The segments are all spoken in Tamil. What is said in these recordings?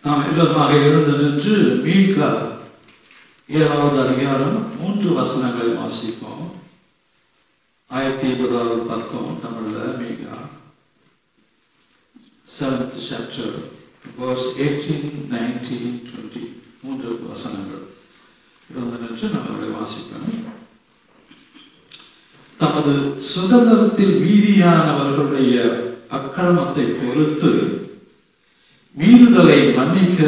நாம் இல்லமாக எழுந்து நின்று மீகா ஏழாவது அதிகாரம் மூன்று வசனங்களை வாசிப்போம் ஆயிரத்தி இருபதாவது பக்கம் தமிழ்ல மீகா செவன்த் சாப்டர் verse 18, 19, 20 மூன்று வசனங்கள் எழுந்து நின்று நம்மளுடைய வாசிப்போம் தமது சுதந்திரத்தில் மீதியானவர்களுடைய அக்கிரமத்தை பொறுத்து மீறுதலை மன்னிக்கிற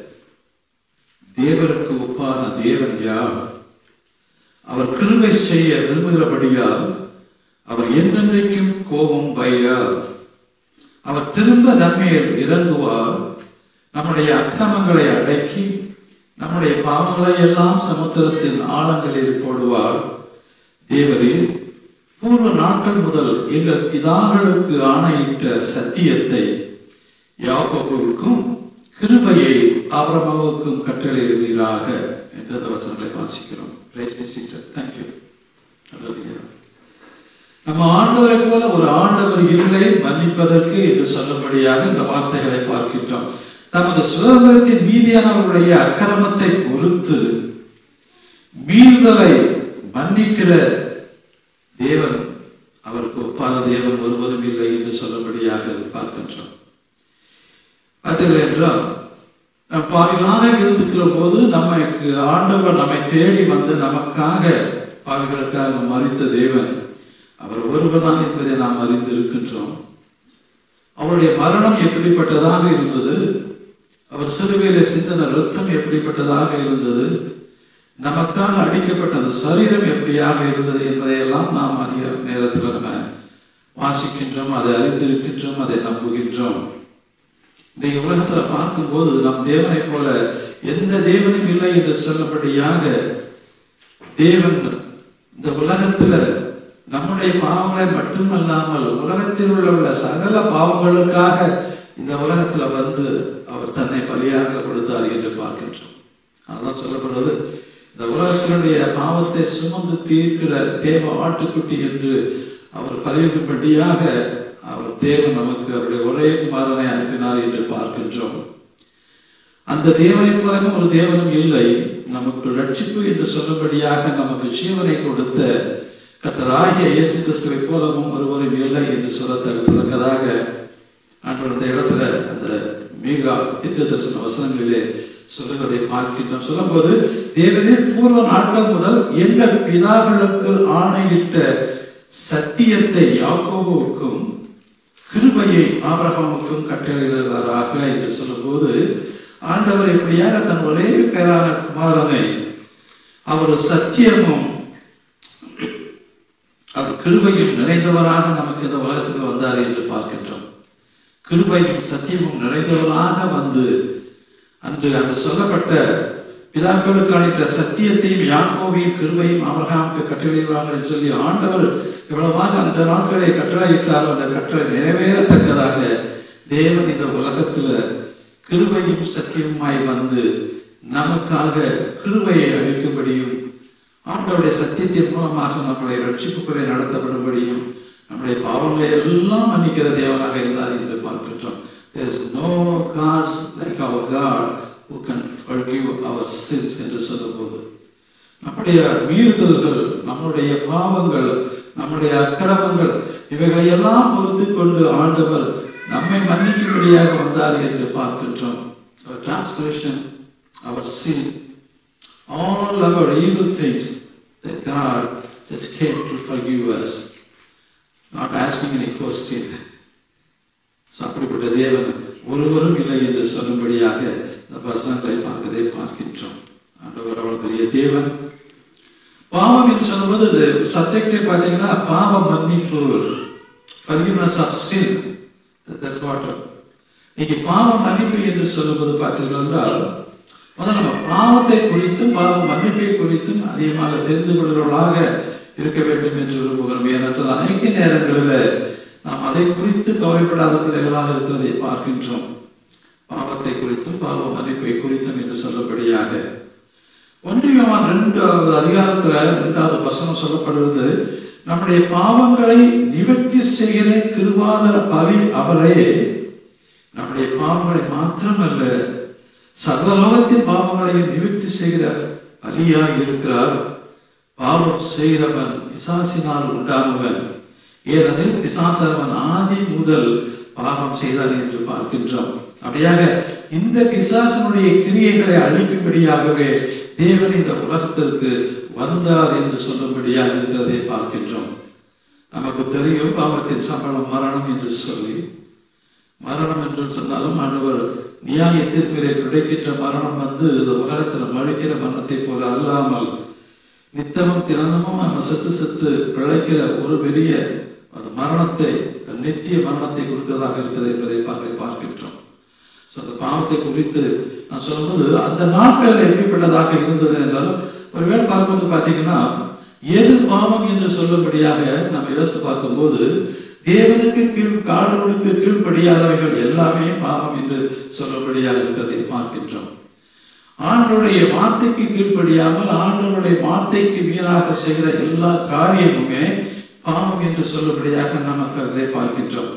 தேவருக்கு ஒப்பான தேவன் யார் அவர் கிருபை செய்ய விரும்புகிறபடியால் அவர் என்றென்றைக்கும் கோபம் வையார் அவர் திரும்ப நன்மையில் இறங்குவார் நம்முடைய அக்கிரமங்களை அடக்கி நம்முடைய பாவங்களை எல்லாம் சமுத்திரத்தின் ஆழங்களில் போடுவார் தேவரீர் பூர்வ நாட்கள் முதல் எங்கள் பிதாக்களுக்கு ஆணையிட்ட சத்தியத்தை யாக்கோபுவுக்கும் கிருபையை ஆபிரமாவுக்கும் கட்டளையிடுவீராக என்ற அந்த வசனங்களை வாசிக்கிறோம் Praise be seated. Thank you. Hallelujah. நம்ம ஆண்டவரை போல ஒரு ஆண்டவர் இல்லை மன்னிப்பதற்கு என்று சொல்லும்படியாக இந்த வார்த்தைகளை பார்க்கின்றோம் தமது சுதந்திரத்தின் மீதியானவர்களுடைய அக்கிரமத்தை பொறுத்து மீறுதலை மன்னிக்கிற தேவன் அவருக்கு ஒப்பான தேவன் ஒருவரும் இல்லை என்று சொல்லும்படியாக பார்க்கின்றோம் பார்த்தீர்கள் என்றால் நம் பாவிகளாக இருந்துக்கிற போது நமக்கு ஆண்டவர் நம்மை தேடி வந்து நமக்காக பாவிகளுக்காக மறித்த தேவன் அவர் ஒருவர்தான் என்பதை நாம் அறிந்திருக்கின்றோம் அவருடைய மரணம் எப்படிப்பட்டதாக இருந்தது அவர் சிறுவையில சிந்தன ரத்தம் எப்படிப்பட்டதாக இருந்தது நமக்காக அடிக்கப்பட்ட அந்த சரீரம் எப்படியாக இருந்தது என்பதையெல்லாம் நாம் அதிக நேரத்தில் நம்ம வாசிக்கின்றோம் அதை அறிந்திருக்கின்றோம் அதை நம்புகின்றோம் இன்றைய உலகத்துல பார்க்கும்போது நம் தேவனைப் போல எந்த தேவனும் இல்லை என்று சொல்லபடியாக தேவன் இந்த உலகத்துல நம்முடைய பாவங்களை மட்டுமல்லாமல் உலகத்தில் உள்ள உள்ள சகல பாவங்களுக்காக இந்த உலகத்துல வந்து அவர் தன்னை பலியாக கொடுத்தார் என்று பார்க்கின்றோம் அதான் சொல்லப்படுவது இந்த உலகத்தினுடைய பாவத்தை சுமந்து தீர்க்கிற தேவ ஆட்டுக்குட்டி என்று அவர் பலியிடும்படியாக அவர் தேவன் நமக்கு அவருடைய ஒரே குமாரனை அனுப்பினார் என்று பார்க்கின்றோம் அந்த தேவனை போலவும் ஒரு தேவனும் இல்லை நமக்கு ரட்சிப்பு என்று சொல்லும்படியாக நமக்கு ஜீவனை கொடுத்த கத்தராகிய இயேசு கிறிஸ்துவை போலவும் ஒருவரும் இல்லை என்று சொல்ல சொல்லத்தக்கதாக ஆண்டவர் இந்த இடத்துல அந்த மீகா தீர்க்க தரிசன வசனங்களிலே சொல்லுவதை பார்க்கின்றோம் சொல்லும்போது தேவனின் பூர்வ நாட்கள் முதல் எங்கள் பிதாக்களுக்கு ஆணையிட்ட சத்தியத்தை யாக்கோபுவுக்கும் கிருபையை ஆபிரகாமுக்கும் கட்டளையிடுகிறாராக என்று சொல்லும்போது ஆண்டவர் இப்படியாக தன் ஒரே பேரான குமாரனை அவர் சத்தியமும் அவர் கிருபையும் நிறைந்தவராக நமக்கு இந்த உலகத்துக்கு வந்தார் என்று பார்க்கின்றோம் கிருபையும் சத்தியமும் நிறைந்தவராக வந்து அன்று அன்று சொல்லப்பட்ட பிதாக்களுக்கு அளித்த சத்தியத்தையும் யாக்கோவையும் கிருபையும் அபரகாமுக்கு கட்டளையிடுவார்கள் என்று சொல்லி ஆண்டவர் எவ்வளவாக அந்த நாட்களை கட்டளையிட்டாரோ அந்த கட்டளை நிறைவேறத்தக்கதாக தேவன் இந்த உலகத்துல கிருபையும் சத்தியமாய் வந்து நமக்காக கிருபையை அளிக்கும்படியும் ஆண்டவருடைய சத்தியத்தின் மூலமாக நம்முடைய ரட்சிப்புகளை நடத்தப்படும்படியும் நம்முடைய பாவங்களை எல்லாம் மன்னிக்கிற தேவனாக இருந்தார் என்று பார்க்கின்றோம் There is no God like our God who can forgive our sins என்று சொல்லும்போது நம்முடைய மீறுதல்கள் நம்முடைய பாவங்கள் நம்முடைய அக்கிரமங்கள் இவைகளை எல்லாம் பொறுத்து கொண்டு ஆண்டவர் நம்மை மன்னிக்கும்படியாக வந்தார் என்று பார்க்கின்றோம் Our transgression, our sin, all our evil things that God just came to forgive us, not asking any question. So, அப்படிப்பட்ட தேவன் ஒருவரும் இல்லை என்று சொல்லும்படியாக இந்த வசனங்களை பார்க்கதை பார்க்கின்றோம் ஆண்டவர் அவ்வளவு பெரிய தேவன் பாவம் என்று சொல்லும்போது இது சப்ஜெக்டே பார்த்தீங்கன்னா பாவ மன்னிப்பு forgiveness of sin that's what இன்னைக்கு பாவ மன்னிப்பு என்று சொல்லும்போது பார்த்தீர்கள் என்றால் முதல்ல நம்ம பாவத்தை குறித்தும் பாவ மன்னிப்பை குறித்தும் அதிகமாக தெரிந்து கொள்கிறவர்களாக இருக்க வேண்டும் என்று விரும்புகிறோம் ஏனென்றால் அநேக நேரங்களில் நாம் அதை குறித்து கவலைப்படாத பிள்ளைகளாக இருக்கிறதை பார்க்கின்றோம் பாவத்தை குறித்தும் பாவ மன்னிப்பை குறித்தும் என்று சொல்லபடியாக ஒன்றியமான ரெண்டாவது அதிகாரத்துல ரெண்டாவது வசனம் சொல்லப்படுவது நம்முடைய பாவங்களை நிவர்த்தி செய்கிற கிருபாதர பலி அவரே நம்முடைய பாவங்களை மாத்திரமல்ல சர்வலோகத்தின் பாவங்களையும் நிவர்த்தி செய்கிற பலியாய் இருக்கிறார் பாவம் செய்கிறவன் பிசாசினால் உண்டானவன் ஏனெனில் பிசாசவன் ஆதி முதல் பாவம் செய்தான் என்று பார்க்கின்றோம் அப்படியாக இந்த பிசாசனுடைய கிரியைகளை அழிக்கும்படியாகவே தேவன் இந்த உலகத்திற்கு வந்தார் என்று சொல்லும்படியாக இருக்கிறதை பார்க்கின்றோம் நமக்கு தெரியும் பாவத்தின் சம்பளம் மரணம் என்று சொல்லி மரணம் என்று சொன்னாலும் ஆண்டவர் நியாய தீர்ப்பிலே கிடைக்கின்ற மரணம் வந்து இந்த உலகத்தில் மழிக்கிற மரணத்தை போல அல்லாமல் நித்தமும் தினமும் நம்ம செத்து செத்து பிழைக்கிற ஒரு பெரிய அது மரணத்தை நித்திய மரணத்தை கொடுக்கிறதாக இருக்கிறது என்பதை பார்க்க பார்க்கின்றோம் ஸோ அந்த பாவத்தை குறித்து நான் சொல்லும்போது அந்த நாட்களில் எப்படிப்பட்டதாக இருந்தது என்றாலும் ஒருவேளை பார்க்கும்போது பார்த்தீங்கன்னா எது பாவம் என்று சொல்லும்படியாக நம்ம யோசித்து பார்க்கும்போது தேவனுக்கு கீழ் காடுகளுக்கு கீழ்ப்படியாதவைகள் எல்லாமே பாவம் என்று சொல்லும்படியாக இருக்கிறதை பார்க்கின்றோம் ஆண்டவருடைய வார்த்தைக்கு கீழ்ப்படியாமல் ஆண்டவருடைய வார்த்தைக்கு மீறாக செய்கிற எல்லா காரியமுமே பாவம் என்று சொல்லும்படியாக நமக்கு அதை பார்க்கின்றோம்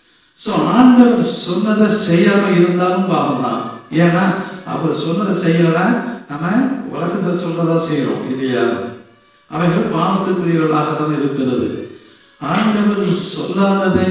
சோ ஆண்டவர் சொன்னதை செய்யாம இருந்தாலும் பாவம் தான் ஏன்னா அவர் சொன்னதை செய்யலனா நம்ம உலகத்தை சொல்றதா செய்யறோம் இல்லையா அவைகள் பாவத்துக்குரியவர்களாக தான் இருக்கிறது ஆண்டவர் சொல்லாததை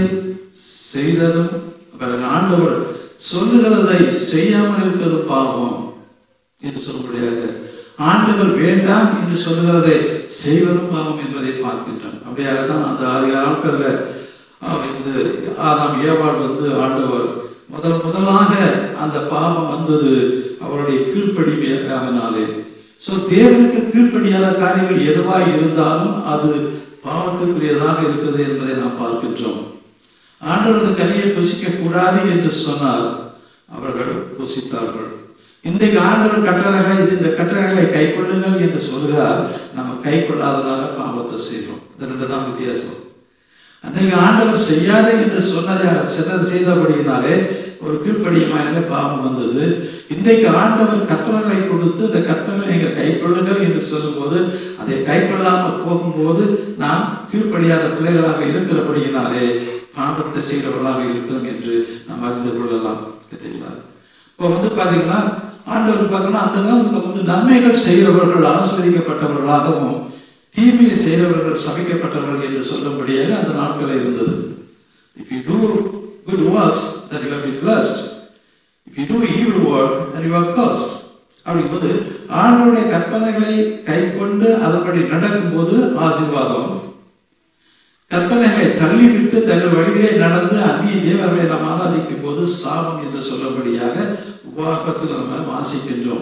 செய்ததும் பிறகு ஆண்டவர் சொல்லுகிறதை செய்யாமல் இருக்கிறது பாவம் என்று சொல்லும்படியாக ஆண்டவர் வேண்டாம் என்று சொல்லுகிறதை செய்வதும் பாவம் என்பதை பார்க்கின்றோம் அப்படியாக தான் அந்த ஆதி நாட்களில் வந்து ஆதாம் ஏவாள் வந்து ஆண்டவர் முதல் முதலாக அந்த பாவம் வந்தது அவருடைய கீழ்ப்படிமையாகனாலே ஸோ தேவனுக்கு கீழ்ப்படியாத காரியங்கள் எதுவாய் இருந்தாலும் அது பாவத்துக்குரியதாக இருக்கிறது என்பதை நாம் பார்க்கின்றோம் ஆண்டவரது கனியை புசிக்க கூடாது என்று சொன்னால் அவர்கள் புசித்தார்கள் இன்றைக்கு ஆண்டவர் கட்டளைகளை இது இந்த கட்டளைகளை கை கொள்ளுங்கள் என்று சொல்கிறார் நம்ம கை கொள்ளாததாக பாவத்தை செய்கிறோம் இது ரெண்டு தான் வித்தியாசம் அன்றைக்கு ஆண்டவர் செய்யாத என்று சொன்னதை சிதற செய்தபடியினாலே ஒரு கீழ்ப்படியமான பாவம் வந்தது இன்றைக்கு ஆண்டவர் கட்டளைகளை கொடுத்து இந்த கட்டளை நீங்கள் கை கொள்ளுங்கள் என்று சொல்லும்போது அதை கை கொள்ளாமல் போகும்போது நாம் கீழ்ப்படியாத பிள்ளைகளாக இருக்கிறபடியினாலே பாவத்தை செய்கிறவர்களாக இருக்கிறோம் என்று நாம் அறிந்து கொள்ளலாம் கேட்டீங்களா இப்போ வந்து பார்த்தீங்கன்னா ஆண்டவர் பார்த்தோம்னா அந்த காலத்தில் வந்து நன்மைகள் செய்கிறவர்கள் ஆஸ்வதிக்கப்பட்டவர்களாகவும் தீமை செய்கிறவர்கள் சமைக்கப்பட்டவர்கள் என்று சொல்லும்படியாக அந்த நாட்களில் இருந்தது if you do good works that you be blessed if you do evil work that you are cursed அப்படிங்கும்போது ஆண்டவருடைய கற்பனைகளை கை கொண்டு அதன்படி நடக்கும்போது ஆசீர்வாதம் கற்பனைகளை தள்ளிவிட்டு தங்கள் வழியிலே நடந்து அந்நிய தேவர்களை நாம் ஆராதிக்கும் போது சாபம் என்று சொல்லபடியாக உபாகத்தில் நம்ம வாசிக்கின்றோம்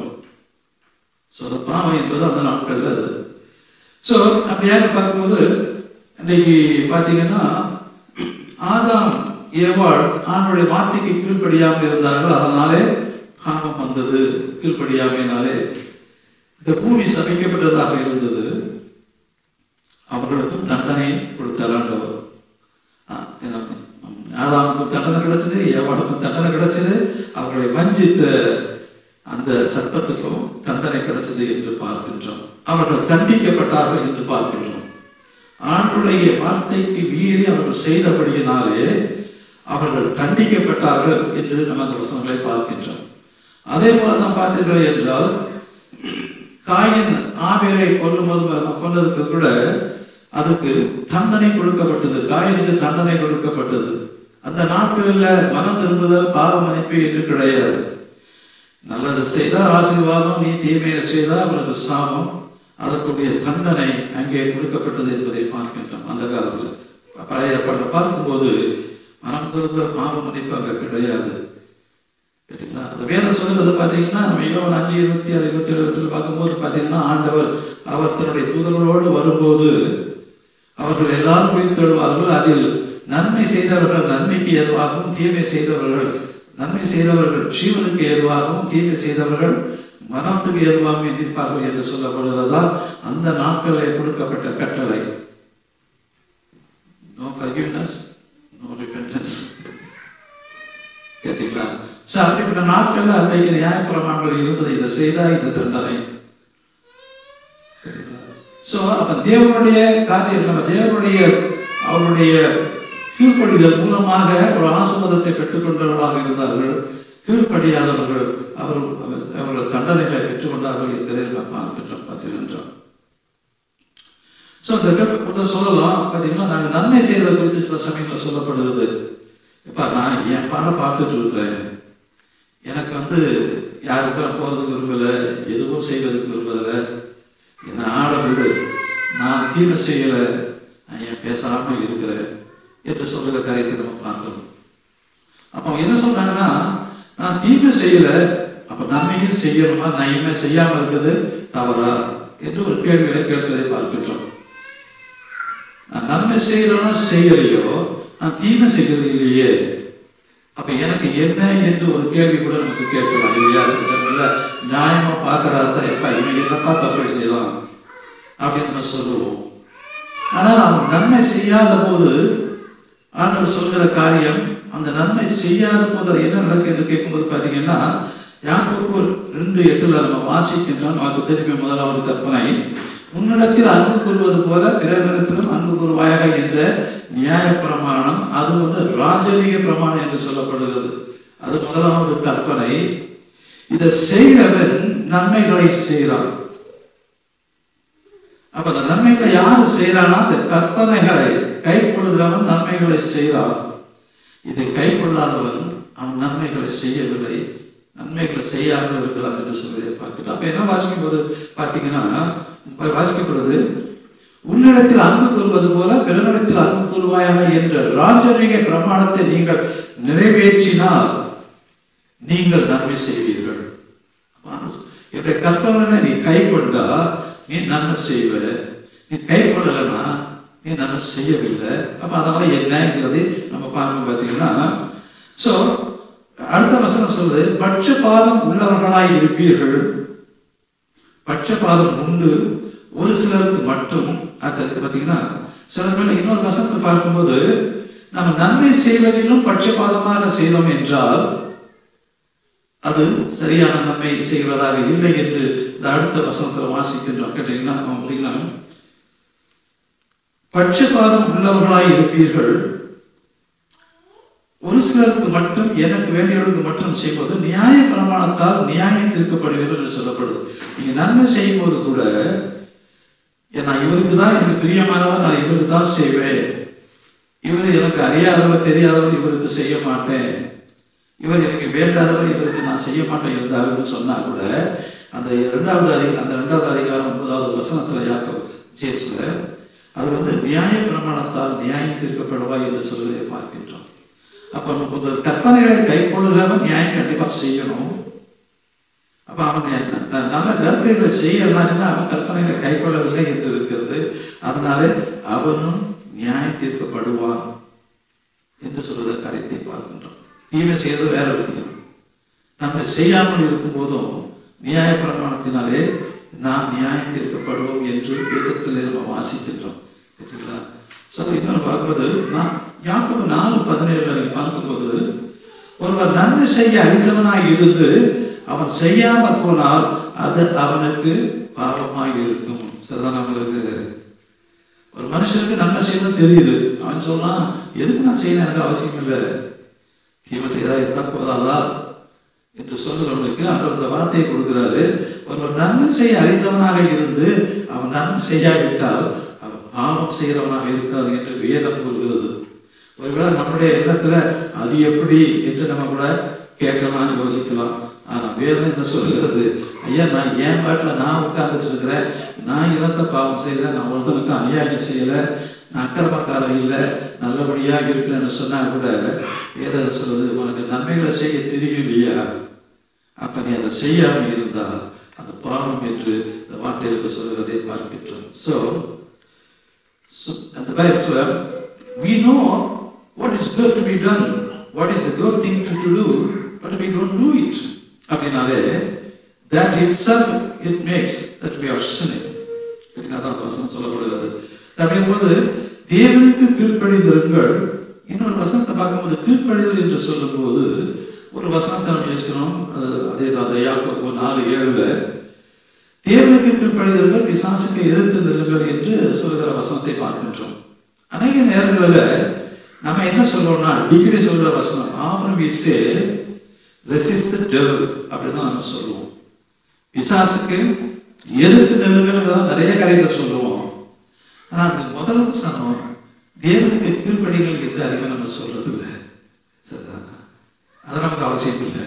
ஸோ அந்த பாவம் என்பது அந்த நாட்கள் அது ஸோ அப்படியாக பார்க்கும்போது இன்னைக்கு பார்த்தீங்கன்னா ஆதாம் ஏவாள் ஆணுடைய வார்த்தைக்கு கீழ்ப்படியாமல் இருந்தார்கள் அதனாலே பாவம் வந்தது கீழ்ப்படியாமையினாலே இந்த பூமி சமைக்கப்பட்டதாக இருந்தது அவர்களுக்கும் தண்டனை கொடுத்தார் ஆண்டவர் ஆதாமுக்கும் தண்டனை கிடைச்சது ஏவாளுக்கும் தண்டனை கிடைச்சது அவர்களை வஞ்சித்த அந்த சர்ப்பத்துக்கும் தண்டனை கிடைச்சது என்று பார்க்கின்றோம் அவர்கள் தண்டிக்கப்பட்டார்கள் என்று பார்க்கின்றோம் ஆண்டுடைய வார்த்தைக்கு மீறி அவர்கள் செய்தபடியினாலே அவர்கள் தண்டிக்கப்பட்டார்கள் என்று நம்ம அந்த வசனங்களை பார்க்கின்றோம் அதே போல நாம் பார்த்தீர்கள் என்றால் காயின் ஆவியரை கொல்லும்போது கொண்டதுக்கு கூட அதுக்கு தண்டனை கொடுக்கப்பட்டது காயனுக்கு தண்டனை கொடுக்கப்பட்டது அந்த நாட்களில் மனம் திரும்புதல் பாவ மன்னிப்பு என்று கிடையாது நல்லது செய்தால் ஆசீர்வாதம் நீ தீமையை செய்தால் அவனுக்கு சாபம் அதற்குரிய தண்டனை அங்கே கொடுக்கப்பட்டது என்பதை பார்க்கின்றோம் அந்த காலத்தில் பழைய ஏற்பாட்டில் பார்க்கும்போது மனம் திறந்த பாவ மன்னிப்பு அங்கே கிடையாது சரிங்களா அந்த வேதம் சொல்லுறது பார்த்தீங்கன்னா நம்ம யோவன் அஞ்சு இருபத்தி ஆறு இருபத்தி ஏழு இடத்துல பார்க்கும்போது பார்த்தீங்கன்னா ஆண்டவர் அவர் தன்னுடைய தூதர்களோடு வரும்போது அவர்கள் எல்லாரும் உயிர் தழுவார்கள் அதில் நன்மை செய்தவர்கள் நன்மைக்கு ஏதுவாகவும் தீமை செய்தவர்கள் நன்மை செய்தவர்கள் ஜீவனுக்கு ஏதுவாகவும் தீமை செய்தவர்கள் மரணத்துக்கு ஏதுவாகவும் எதிர்ப்பார்கள் என்று சொல்லப்படுவதுதான் அந்த நாட்களில் கொடுக்கப்பட்ட கட்டளை நோ forgiveness நோ repentance கேட்டீங்களா சோ அப்படிப்பட்ட நாட்கள்ல அன்றைக்கு நியாயப்பிரமாணங்கள் இருந்தது இதை செய்தா இந்த தண்டனை சோ அப்ப தேவனுடைய காரியம் நம்ம தேவனுடைய அவருடைய கீழ்ப்படிதல் மூலமாக ஒரு ஆசிர்வாதத்தை பெற்றுக்கொண்டவர்களாக இருந்தார்கள் கீழ்ப்படியாதவர்கள் அவர் அவர்- அவர்கள் தண்டனைகளை பெற்றுக்கொண்டார்கள் என்பதை நாம் பார்க்கின்றோம் பார்த்திருக்கின்றோம் ஸோ இந்த கொஞ்சம் சொல்லலாம் பார்த்தீங்கன்னா நாங்கள் நன்மை செய்யறது குறித்து சில சமயங்களில் சொல்லப்படுகிறது இப்போ நான் என் பாட பார்த்துட்டு இருக்கிறேன் எனக்கு வந்து யாருக்கும் நான் போகிறதுக்கு விரும்பலை எதுவும் செய்வதற்கு விரும்பலை என்னை ஆட விடு நான் தீமை செய்யலை நான் ஏன் பேசாமல் இருக்கிறேன் என்று சொல்கிற காரியத்தை நம்ம பார்க்கணும் அப்போ அவங்க என்ன சொல்றாங்கன்னா நான் தீமை செய்யல அப்ப நன்மையும் செய்யணுமா நன்மை செய்யாம இருக்கிறது தவறா என்று ஒரு கேள்விகளை கேட்பதை பார்க்கின்றோம் நான் நன்மை செய்யறோம்னா செய்யலையோ நான் தீமை செய்யறது இல்லையே அப்ப எனக்கு என்ன என்று ஒரு கேள்வி கூட நமக்கு கேட்கலாம் இல்லையா சில சமயங்கள்ல நியாயமா பார்க்கறாரு தான் எப்ப இவன் என்னப்பா தப்பு செய்யலாம் அப்படின்னு நம்ம சொல்லுவோம் ஆனால் அவன் நன்மை செய்யாத போது ஆண்டவர் சொல்கிற காரியம் அந்த நன்மை செய்யாத போது அது என்ன நடக்கு என்று கேட்கும்போது பார்த்தீங்கன்னா யாக்கோப்பு ரெண்டு எட்டுல நம்ம வாசிக்கின்றோம் நமக்கு திரும்பி முதலாவது கற்பனை உன்னிடத்தில் அன்பு கூறுவது போல பிறரிடத்திலும் அன்பு கூறுவாயாக என்ற நியாய பிரமாணம் அது வந்து ராஜரீக பிரமாணம் என்று சொல்லப்படுகிறது அது முதலாவது கற்பனை இதை செய்கிறவன் நன்மைகளை செய்கிறான் அப்ப அந்த நன்மைகளை யாரு செய்யறானா அந்த கற்பனைகளை கை கொள்கிறவன் நன்மைகளை செய்கிறான் இதை கை கொள்ளாதவன் அவன் நன்மைகளை செய்யவில்லை நன்மைகளை செய்யாமல் இருக்கலாம் என்று சொல்வதை பார்க்கலாம் அப்ப என்ன வாசிக்கும் போது பார்த்தீங்கன்னா இப்ப வாசிக்கப்படுது உன்னிடத்தில் அன்பு கூறுவது போல பிறனிடத்தில் அன்பு கூறுவாயாக என்ற ராஜரீக பிரமாணத்தை நீங்கள் நிறைவேற்றினால் நீங்கள் நன்மை செய்வீர்கள் என்னுடைய கற்பனை நீ கை கொண்டா நீ நன்மை செய்வ நீ கை கொள்ளலைன்னா நீ நன்மை செய்யவில்லை அப்ப அதனால என்னங்கிறது நம்ம பார்க்க பார்த்தீங்கன்னா சோ அடுத்த வசனம் சொல்றது பட்சபாதம் உள்ளவர்களாய் இருப்பீர்கள் பட்சபாதம் உண்டு ஒரு சிலருக்கு மட்டும் அது பார்த்தீங்கன்னா சில பேர் இன்னொரு வசனத்தை பார்க்கும்போது நம்ம நன்மை செய்வதிலும் பட்சபாதமாக செய்தோம் என்றால் அது சரியான நன்மை செய்வதாக இல்லை என்று இந்த அடுத்த வசனத்தில் வாசிக்கின்றோம் கேட்டீங்கன்னா அப்படின்னா பட்சபாதம் உள்ளவர்களாய் இருப்பீர்கள் ஒரு சிலருக்கு மட்டும் எனக்கு வேண்டியவர்களுக்கு மட்டும் செய்வது நியாய பிரமாணத்தால் நியாயம் தீர்க்கப்படுகிறது என்று சொல்லப்படுது நீங்க நன்மை செய்யும் போது கூட நான் இவருக்கு தான் எனக்கு பிரியமானவர் நான் இவருக்கு தான் செய்வேன் இவர் எனக்கு அறியாதவர் தெரியாதவர் இவருக்கு செய்ய மாட்டேன் இவர் எனக்கு வேண்டாதவர் இவருக்கு நான் செய்ய மாட்டேன் இருந்தார்கள் சொன்னா கூட அந்த இரண்டாவது அதி அந்த இரண்டாவது அதிகாரம் ஒன்பதாவது வசனத்துல யாக்க ஜேம்ஸ்ல அது வந்து நியாய பிரமாணத்தால் நியாயம் தீர்க்கப்படுவா என்று சொல்வதை பார்க்கின்றோம் அப்ப நமக்கு ஒரு கற்பனைகளை கை கொள்ளுகிறவன் நியாயம் கண்டிப்பா செய்யணும் அப்ப அவன் ந- நல்ல கற்பனைகளை செய்யறாச்சுன்னா அவன் கற்பனைகளை கை கொள்ளவில்லை என்று இருக்கிறது அதனால அவனும் நியாயம் தீர்க்கப்படுவான் என்று சொல்வதை காரியத்தை பார்க்கின்றோம் தீமை செய்வது வேற விஷயம் நம்ம செய்யாமல் இருக்கும் போதும் நியாய பிரமாணத்தினாலே நாம் நியாயம் தீர்க்கப்படுவோம் என்று வேதத்தில் நம்ம வாசிக்கின்றோம் சரிங்களா ஸோ இன்னொரு பார்க்கும்போது நான் யாக்கோபு நாலு பதினேழுல நீங்க பார்க்கும்போது ஒருவர் நன்மை செய்ய அறிந்தவனாய் இருந்து அவன் செய்யாமல் போனால் அது அவனுக்கு பாவமாய் இருக்கும் சரிதான் நம்மளுக்கு ஒரு மனுஷனுக்கு நன்மை செய்யணும் தெரியுது அவன் சொன்னான் எதுக்கு நான் செய்யணும் எனக்கு அவசியம் இல்லை தீமை செய்தா இருந்தா போதாதா என்று சொல்லுகிறவனுக்கு அவர் அந்த வார்த்தையை கொடுக்கிறாரு ஒருவர் நன்மை செய்ய அறிந்தவனாக இருந்து அவன் நன்மை செய்யாவிட்டால் அவன் பாவம் செய்கிறவனாக இருக்கிறார் என்று வேதம் கூறுகிறது ஒருவேளை நம்முடைய எண்ணத்துல அது எப்படி என்று நம்ம கூட கேட்கலாம்னு யோசிக்கலாம் ஆனா வேதம் என்ன சொல்கிறது ஐயா நான் என் பாட்டுல நான் உட்கார்ந்துட்டு இருக்கிறேன் நான் இனத்தை பாவம் செய்யல நான் ஒருத்தனுக்கு அநியாயம் செய்யல நான் அக்கிரமக்காரன் இல்லை நல்லபடியா இருக்கிறேன்னு சொன்னா கூட வேதம் சொல்றது உனக்கு நன்மைகளை செய்ய தெரியும் இல்லையா அப்ப நீ அதை செய்யாம இருந்தா அது பாவம் என்று இந்த வார்த்தைகளுக்கு சொல்கிறதை பார்க்கின்றோம் ஸோ அந்த பயத்துல we know what is good to be done what is the good thing to, to do but we don't do it அப்படின்னாலே that itself it makes that we are sinning அப்படின்னா தான் அந்த வசனம் சொல்லப்படுகிறது அப்படிங்கும்போது தேவனுக்கு கீழ்ப்படிந்திருங்கள் இன்னொரு வசனத்தை பார்க்கும்போது கீழ்ப்படிதல் என்று சொல்லும்போது ஒரு வசனத்தை நம்ம யோசிக்கிறோம் அது அதே தான் அந்த யாக்கோபு நாலு ஏழுல தேவனுக்கு கீழ்ப்படிதல்கள் பிசாசுக்கு எதிர்த்து நில்லுங்கள் என்று சொல்கிற வசனத்தை பார்க்கின்றோம் அநேக நேரங்களில் நம்ம என்ன சொல்றோம்னா அடிக்கடி சொல்ற வசனம் often we say resist devil அப்படின்னு தான் நம்ம சொல்லுவோம் பிசாசுக்கு எதிர்த்து நில்லுங்கிறது தான் நிறைய காரியத்தை சொல்லுவோம் ஆனா அந்த முதல் வசனம் தேவனுக்கு கீழ்ப்படிகள் என்று அதிகம் நம்ம சொல்றது இல்லை சரிதான் அது நமக்கு அவசியம் இல்லை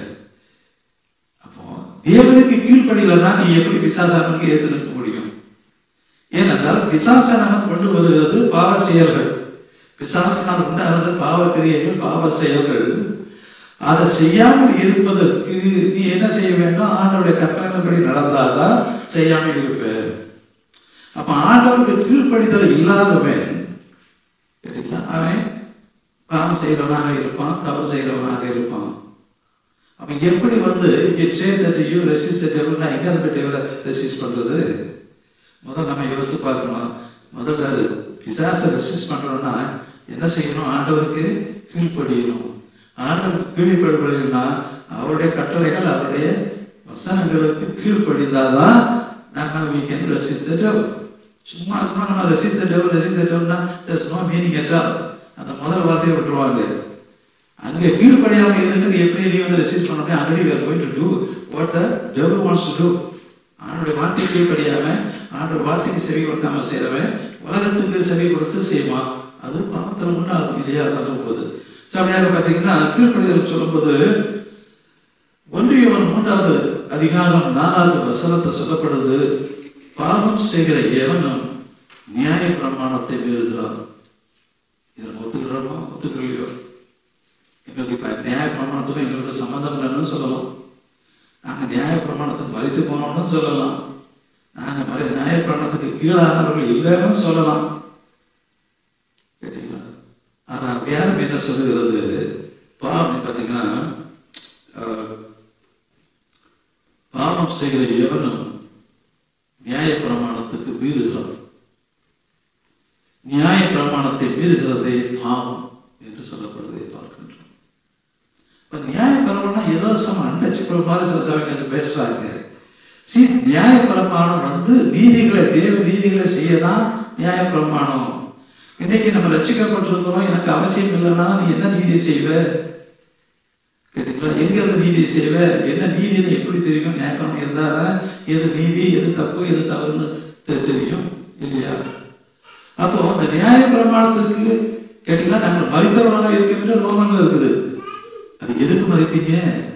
அப்போ தேவனுக்கு கீழ்ப்படியலன்னா நீ எப்படி பிசாசானனுக்கு ஏற்று நிற்க முடியும் ஏனென்றால் பிசாசனம் கொண்டு வருகிறது பாவ செயல்கள் பிசாசனால் உண்டானது பாவ கிரியைகள் பாவ செயல்கள் அதை செய்யாமல் இருப்பதற்கு நீ என்ன செய்ய வேண்டும் ஆண்டவருடைய கற்பனைப்படி நடந்தாதான் செய்யாமல் இருப்ப அப்ப ஆண்டவனுக்கு கீழ்ப்படிதல் இல்லாதவன் சரிங்களா? அவன் பாவம் செய்கிறவனாக இருப்பான் தவறு செய்கிறவனாக இருப்பான் அவன் எப்படி வந்து it say that you resist டெவல்னா எங்க அந்த டெவலை ரெசிஸ்ட் பண்றது முதல்ல நம்ம யோசித்து பார்க்கணும் முதல்ல பிசாசை ரெசிஸ்ட் பண்றோம்னா என்ன செய்யணும் ஆண்டவருக்கு கீழ்ப்படியணும் ஆண்டவருக்கு கீழ்ப்படினா அவருடைய கட்டளைகள் அவருடைய வசனங்களுக்கு கீழ்ப்படிந்தாதான் நம்ம we can resist the devil சும்மா சும்மா நம்ம resist the devil resist the devilனா there's no meaning at all அந்த முதல் வார்த்தையை விட்டுருவாங்க அங்கே கீழ்ப்படியாம இருந்துட்டு நீ எப்படி நீ வந்து ரெசிஸ்ட் பண்ண முடியும் already we are going to do what the devil wants to do ஆண்டோட வார்த்தை கீழ்ப்படியாம ஆண்டோட வார்த்தைக்கு செவி கொடுக்காம செய்யறவன் உலகத்துக்கு செவி கொடுத்து செய்வான் அது பாவத்தில் உண்டாகும் இல்லையா அதான் சொல்லும்போது ஸோ அப்படியாக பார்த்தீங்கன்னா கீழ்ப்படிதல் சொல்லும்போது ஒன்றியவன் மூன்றாவது அதிகாரம் நாலாவது வசனத்தை சொல்லப்படுது பாவம் செய்கிற எவனும் நியாய பிரமாணத்தை மீறுகிறான் இதில் ஒத்துக்கிறோமா ஒத்துக்கலையோ எங்களுக்கு இப்ப நியாய பிரமாணத்துக்கும் எங்களுக்கு சம்மந்தம் இல்லைன்னு சொல்லலாம் நாங்க நியாய பிரமாணத்துக்கு மறித்து போனோம்னு சொல்லலாம் நாங்க மறை நியாய பிரமாணத்துக்கு கீழானவர்கள் இல்லைன்னு சொல்லலாம் கேட்டீங்களா ஆனா வேதம் என்ன சொல்லுகிறது பாவம் பார்த்தீங்கன்னா அஹ், பாவம் செய்கிற எவனும் நியாய பிரமாணத்துக்கு மீறுகிறான் நியாய பிரமாணத்தை மீறுகிறதே பாவம் என்று சொல்லப்படுவதை பார்க்கின்றோம் இப்ப நியாய பிரமாணம் ஏதோ சம அண்டச்சிப்பல் மாதிரி சில சமயங்க பேசுறாங்க சி நியாய பிரமாணம் வந்து நீதிகளை தேவ நீதிகளை செய்யதான் நியாய பிரமாணம் இன்னைக்கு நம்ம ரட்சிக்கப்பட்டிருக்கிறோம் எனக்கு அவசியம் இல்லைன்னா நீ என்ன நீதி செய்வ கேட்டீங்களா எங்க இருந்து நீதி செய்வ என்ன நீதினு எப்படி தெரியும் நியாயப்பிரமாணம் இருந்தா தானே எது நீதி எது தப்பு எது தவறுன்னு தெ- தெரியும் இல்லையா அப்போ அந்த நியாய பிரமாணத்திற்கு கேட்டீங்கன்னா நாங்கள் மறித்தவர்களாக இருக்க வேண்டும் ரோமன்ல இருக்குது அது எதுக்கு மறித்தீங்க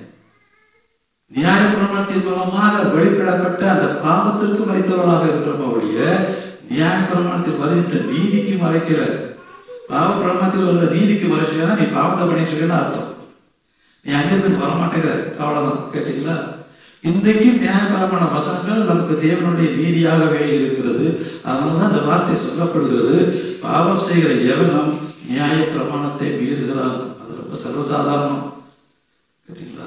நியாய பிரமாணத்தின் மூலமாக வெளிப்படப்பட்ட அந்த பாவத்திற்கு மறைத்தவர்களாக இருக்கிறோம் ஒழிய நியாய பிரமாணத்தில் வருகின்ற நீதிக்கு மறைக்கிற பாவ பிரமாணத்தில் உள்ள நீதிக்கு மறைச்சீங்கன்னா நீ பாவத்தை பண்ணிட்டு இருக்கேன்னு அர்த்தம் நீ அங்கிருந்து வரமாட்டேங்கிற அவ்வளவுதான் கேட்டீங்களா இன்றைக்கும் நியாயபரமான வசனங்கள் நமக்கு தேவனுடைய நீதியாகவே இருக்கிறது அதனால்தான் அந்த வார்த்தை சொல்லப்படுகிறது பாவம் செய்கிற எவனும் நியாய பிரமாணத்தை மீறுகிறான் அது ரொம்ப சர்வசாதாரணம் கேட்டீங்களா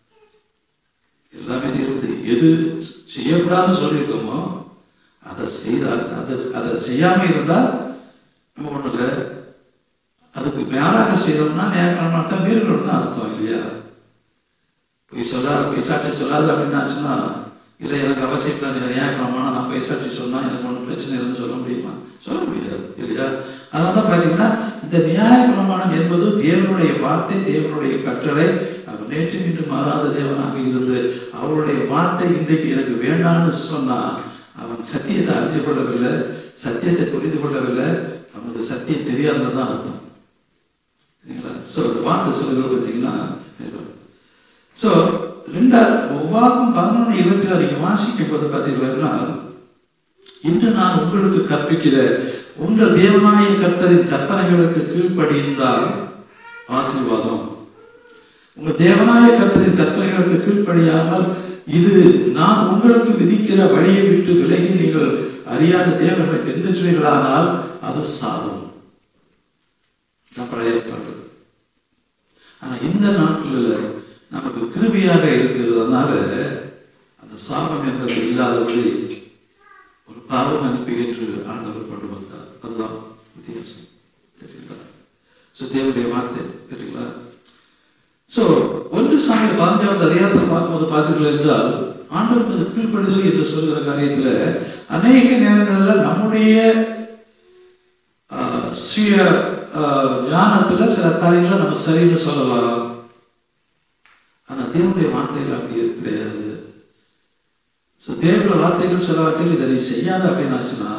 எல்லாமே இருந்து எது செய்யக்கூடாதுன்னு சொல்லியிருக்கோமோ அதை செய்தால் அதை அதை செய்யாம இருந்தா நம்ம ஒண்ணு இல்லை அதுக்கு மேலாக செய்தோம்னா நியாயப்பிரமாணத்தை மீறுகிறோம் தான் அர்த்தம் இல்லையா பொய் சொல்லாத பொய் சாட்சி சொல்லாது அப்படின்னு ஆச்சுன்னா இல்லை எனக்கு அவசியம் இல்லை நியாயப்பிரமாணம் நான் பொய் சாட்சி சொன்னா எனக்கு ஒன்றும் பிரச்சனை இல்லைன்னு சொல்ல முடியுமா சொல்ல முடியாது இல்லையா அதனால தான் பார்த்தீங்கன்னா இந்த நியாயப்பிரமாணம் என்பது தேவனுடைய வார்த்தை தேவனுடைய கட்டளை அவர் நேற்று இன்று மாறாத தேவனாக இருந்து அவருடைய வார்த்தை இன்றைக்கு எனக்கு வேண்டாம்னு சொன்னா அவன் சத்தியத்தை அறிந்து கொள்ளவில்லை சத்தியத்தை புரிந்து கொள்ளவில்லை அவனுக்கு சத்தியம் தெரியாதுன்னு தான் அர்த்தம் சரிங்களா ஸோ வார்த்தை சொல்லுகிறது பார்த்தீங்கன்னா ஸோ ரெண்டா உபாகம் பதினொன்று இருபத்தில நீங்க வாசிக்கும் போது பார்த்தீங்கன்னா இன்று நான் உங்களுக்கு கற்பிக்கிற உங்கள் தேவனாய கர்த்தரின் கற்பனைகளுக்கு கீழ்ப்படிந்தால் ஆசீர்வாதம் உங்கள் தேவனாய கர்த்தரின் கற்பனைகளுக்கு கீழ்ப்படியாமல் இது நான் உங்களுக்கு விதிக்கிற வழியை விட்டு விலகி நீங்கள் அறியாத தேவர்களை பின்பற்றுவீர்களானால் அது சாதம் தான் பழைய ஏற்பாடு ஆனா இந்த நாட்களில் நமக்கு கிருபியாக இருக்கிறதுனால அந்த சாபம் என்பது இல்லாதபடி ஒரு பாவம் அனுப்பி என்று ஆண்டவர் கொண்டு வந்தார் அதுதான் வித்தியாசம் சரிங்களா ஸோ தேவனுடைய வார்த்தை சரிங்களா ஸோ ஒன்று சாமி பதினஞ்சாவது அதிகாரத்தில் பார்க்கும்போது பார்த்தீர்கள் என்றால் ஆண்டவருக்கு அந்த கீழ்ப்படுதல் என்று சொல்கிற காரியத்தில் அநேக நேரங்களில் நம்முடைய ஆஹ், சுய ஆஹ், ஞானத்துல சில காரியங்களை நம்ம சரின்னு சொல்லலாம் ஆனா தேவனுடைய வார்த்தைகள் அப்படி கிடையாது ஸோ தேவனுடைய வார்த்தைகள் சில வார்த்தைகள் இதை நீ செய்யாத அப்படின்னு ஆச்சுன்னா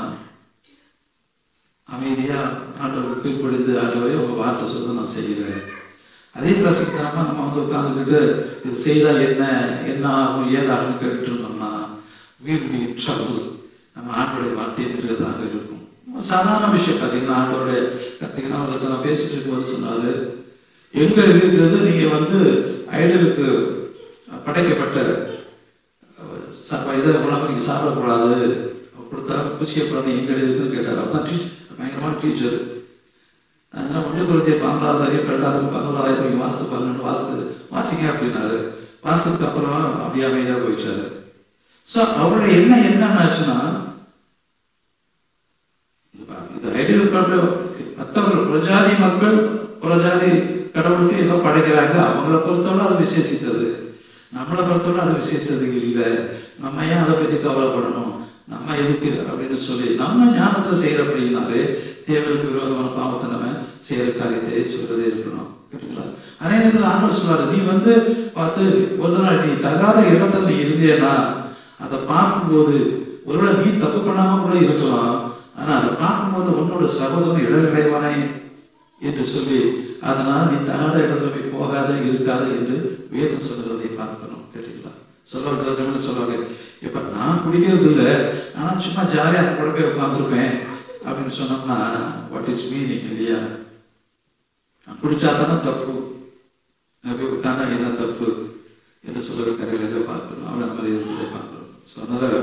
அமைதியா ஆண்டவருக்கு கீழ்ப்படிந்து ஆண்டவரே உங்க வார்த்தை சொல்ல நான் செய்கிறேன் அதே பிரசங்கமா நம்ம வந்து உட்கார்ந்துக்கிட்டு இது செய்தா என்ன என்ன ஆகும் ஏதாகும் கேட்டுட்டு இருந்தோம்னா வீல் பி ட்ரபிள் நம்ம ஆண்டோடைய வார்த்தையை மீறுவதாக இருக்கும் சாதாரண விஷயம் பார்த்தீங்கன்னா ஆண்டோடைய பார்த்தீங்கன்னா ஒருத்தர் நான் பேசிட்டு இருக்கும்போது சொன்னாரு எங்க இருக்கிறது நீங்க வந்து ஐடலுக்கு படைக்கப்பட்ட சாப்பா இதை உணவு நீங்கள் சாப்பிடக்கூடாது கொடுத்தா புசியப்படாது எங்க இருக்குன்னு கேட்டார் அவர் தான் டீச்சர் பயங்கரமான டீச்சர் அதனால் ஒன்று குழந்தைய பன்னெண்டாவது அறிவு ரெண்டாவது பன்னெண்டாயிரத்து நீங்கள் வாசித்து பன்னெண்டு வாசித்து வாசிங்க அப்படின்னாரு வாசித்ததுக்கு அப்புறம் அப்படியே அமைதியாக போயிட்டாரு ஸோ அவருடைய என்ன என்னன்னாச்சுன்னா இது ஐடியல் பண்ற மற்றவர்கள் புறஜாதி மக்கள் புறஜாதி கடவுளுக்கு ஏதோ படைக்கிறாங்க அவங்கள பொறுத்தவரை அது விசேஷித்தது நம்மளை பொறுத்தவரை அது விசேஷது இல்லை நம்ம ஏன் அதை பற்றி கவலைப்படணும் நம்ம எதுக்கு அப்படின்னு சொல்லி நம்ம ஞானத்துல செய்யறபடினாலே தேவனுக்கு விரோதமான பாவத்தை நம்ம செய்யற காரியத்தை சொல்றதே இருக்கணும் கேட்டுங்களா அதே நேரத்தில் ஆண்டவர் சொல்றாரு நீ வந்து பார்த்து ஒரு நாள் நீ தகாத இடத்துல நீ இருந்தேன்னா அதை பார்க்கும்போது ஒருவேளை நீ தப்பு பண்ணாம கூட இருக்கலாம் ஆனா அதை பார்க்கும்போது உன்னோட சகோதரன் இடநிலைவானே என்று சொல்லி அதனால் நீ தகாத இடத்துல போய் போகாத இருக்காத என்று வேதம் சொல்கிறதை பார்க்கணும் கேட்டீங்களா சொல்ல சில சமயம் சொல்லுவாங்க இப்ப நான் குடிக்கிறது இல்லை ஆனா சும்மா ஜாலியா கூட போய் உட்காந்துருப்பேன் அப்படின்னு சொன்னோம்னா வாட் இஸ் மீனிங் இல்லையா நான் குடிச்சா தானே தப்பு நான் போய் உட்காந்தா என்ன தப்பு என்று சொல்கிற கரையில பார்க்கணும் அவன் அந்த மாதிரி இருந்ததை பார்க்கணும் ஸோ அதனால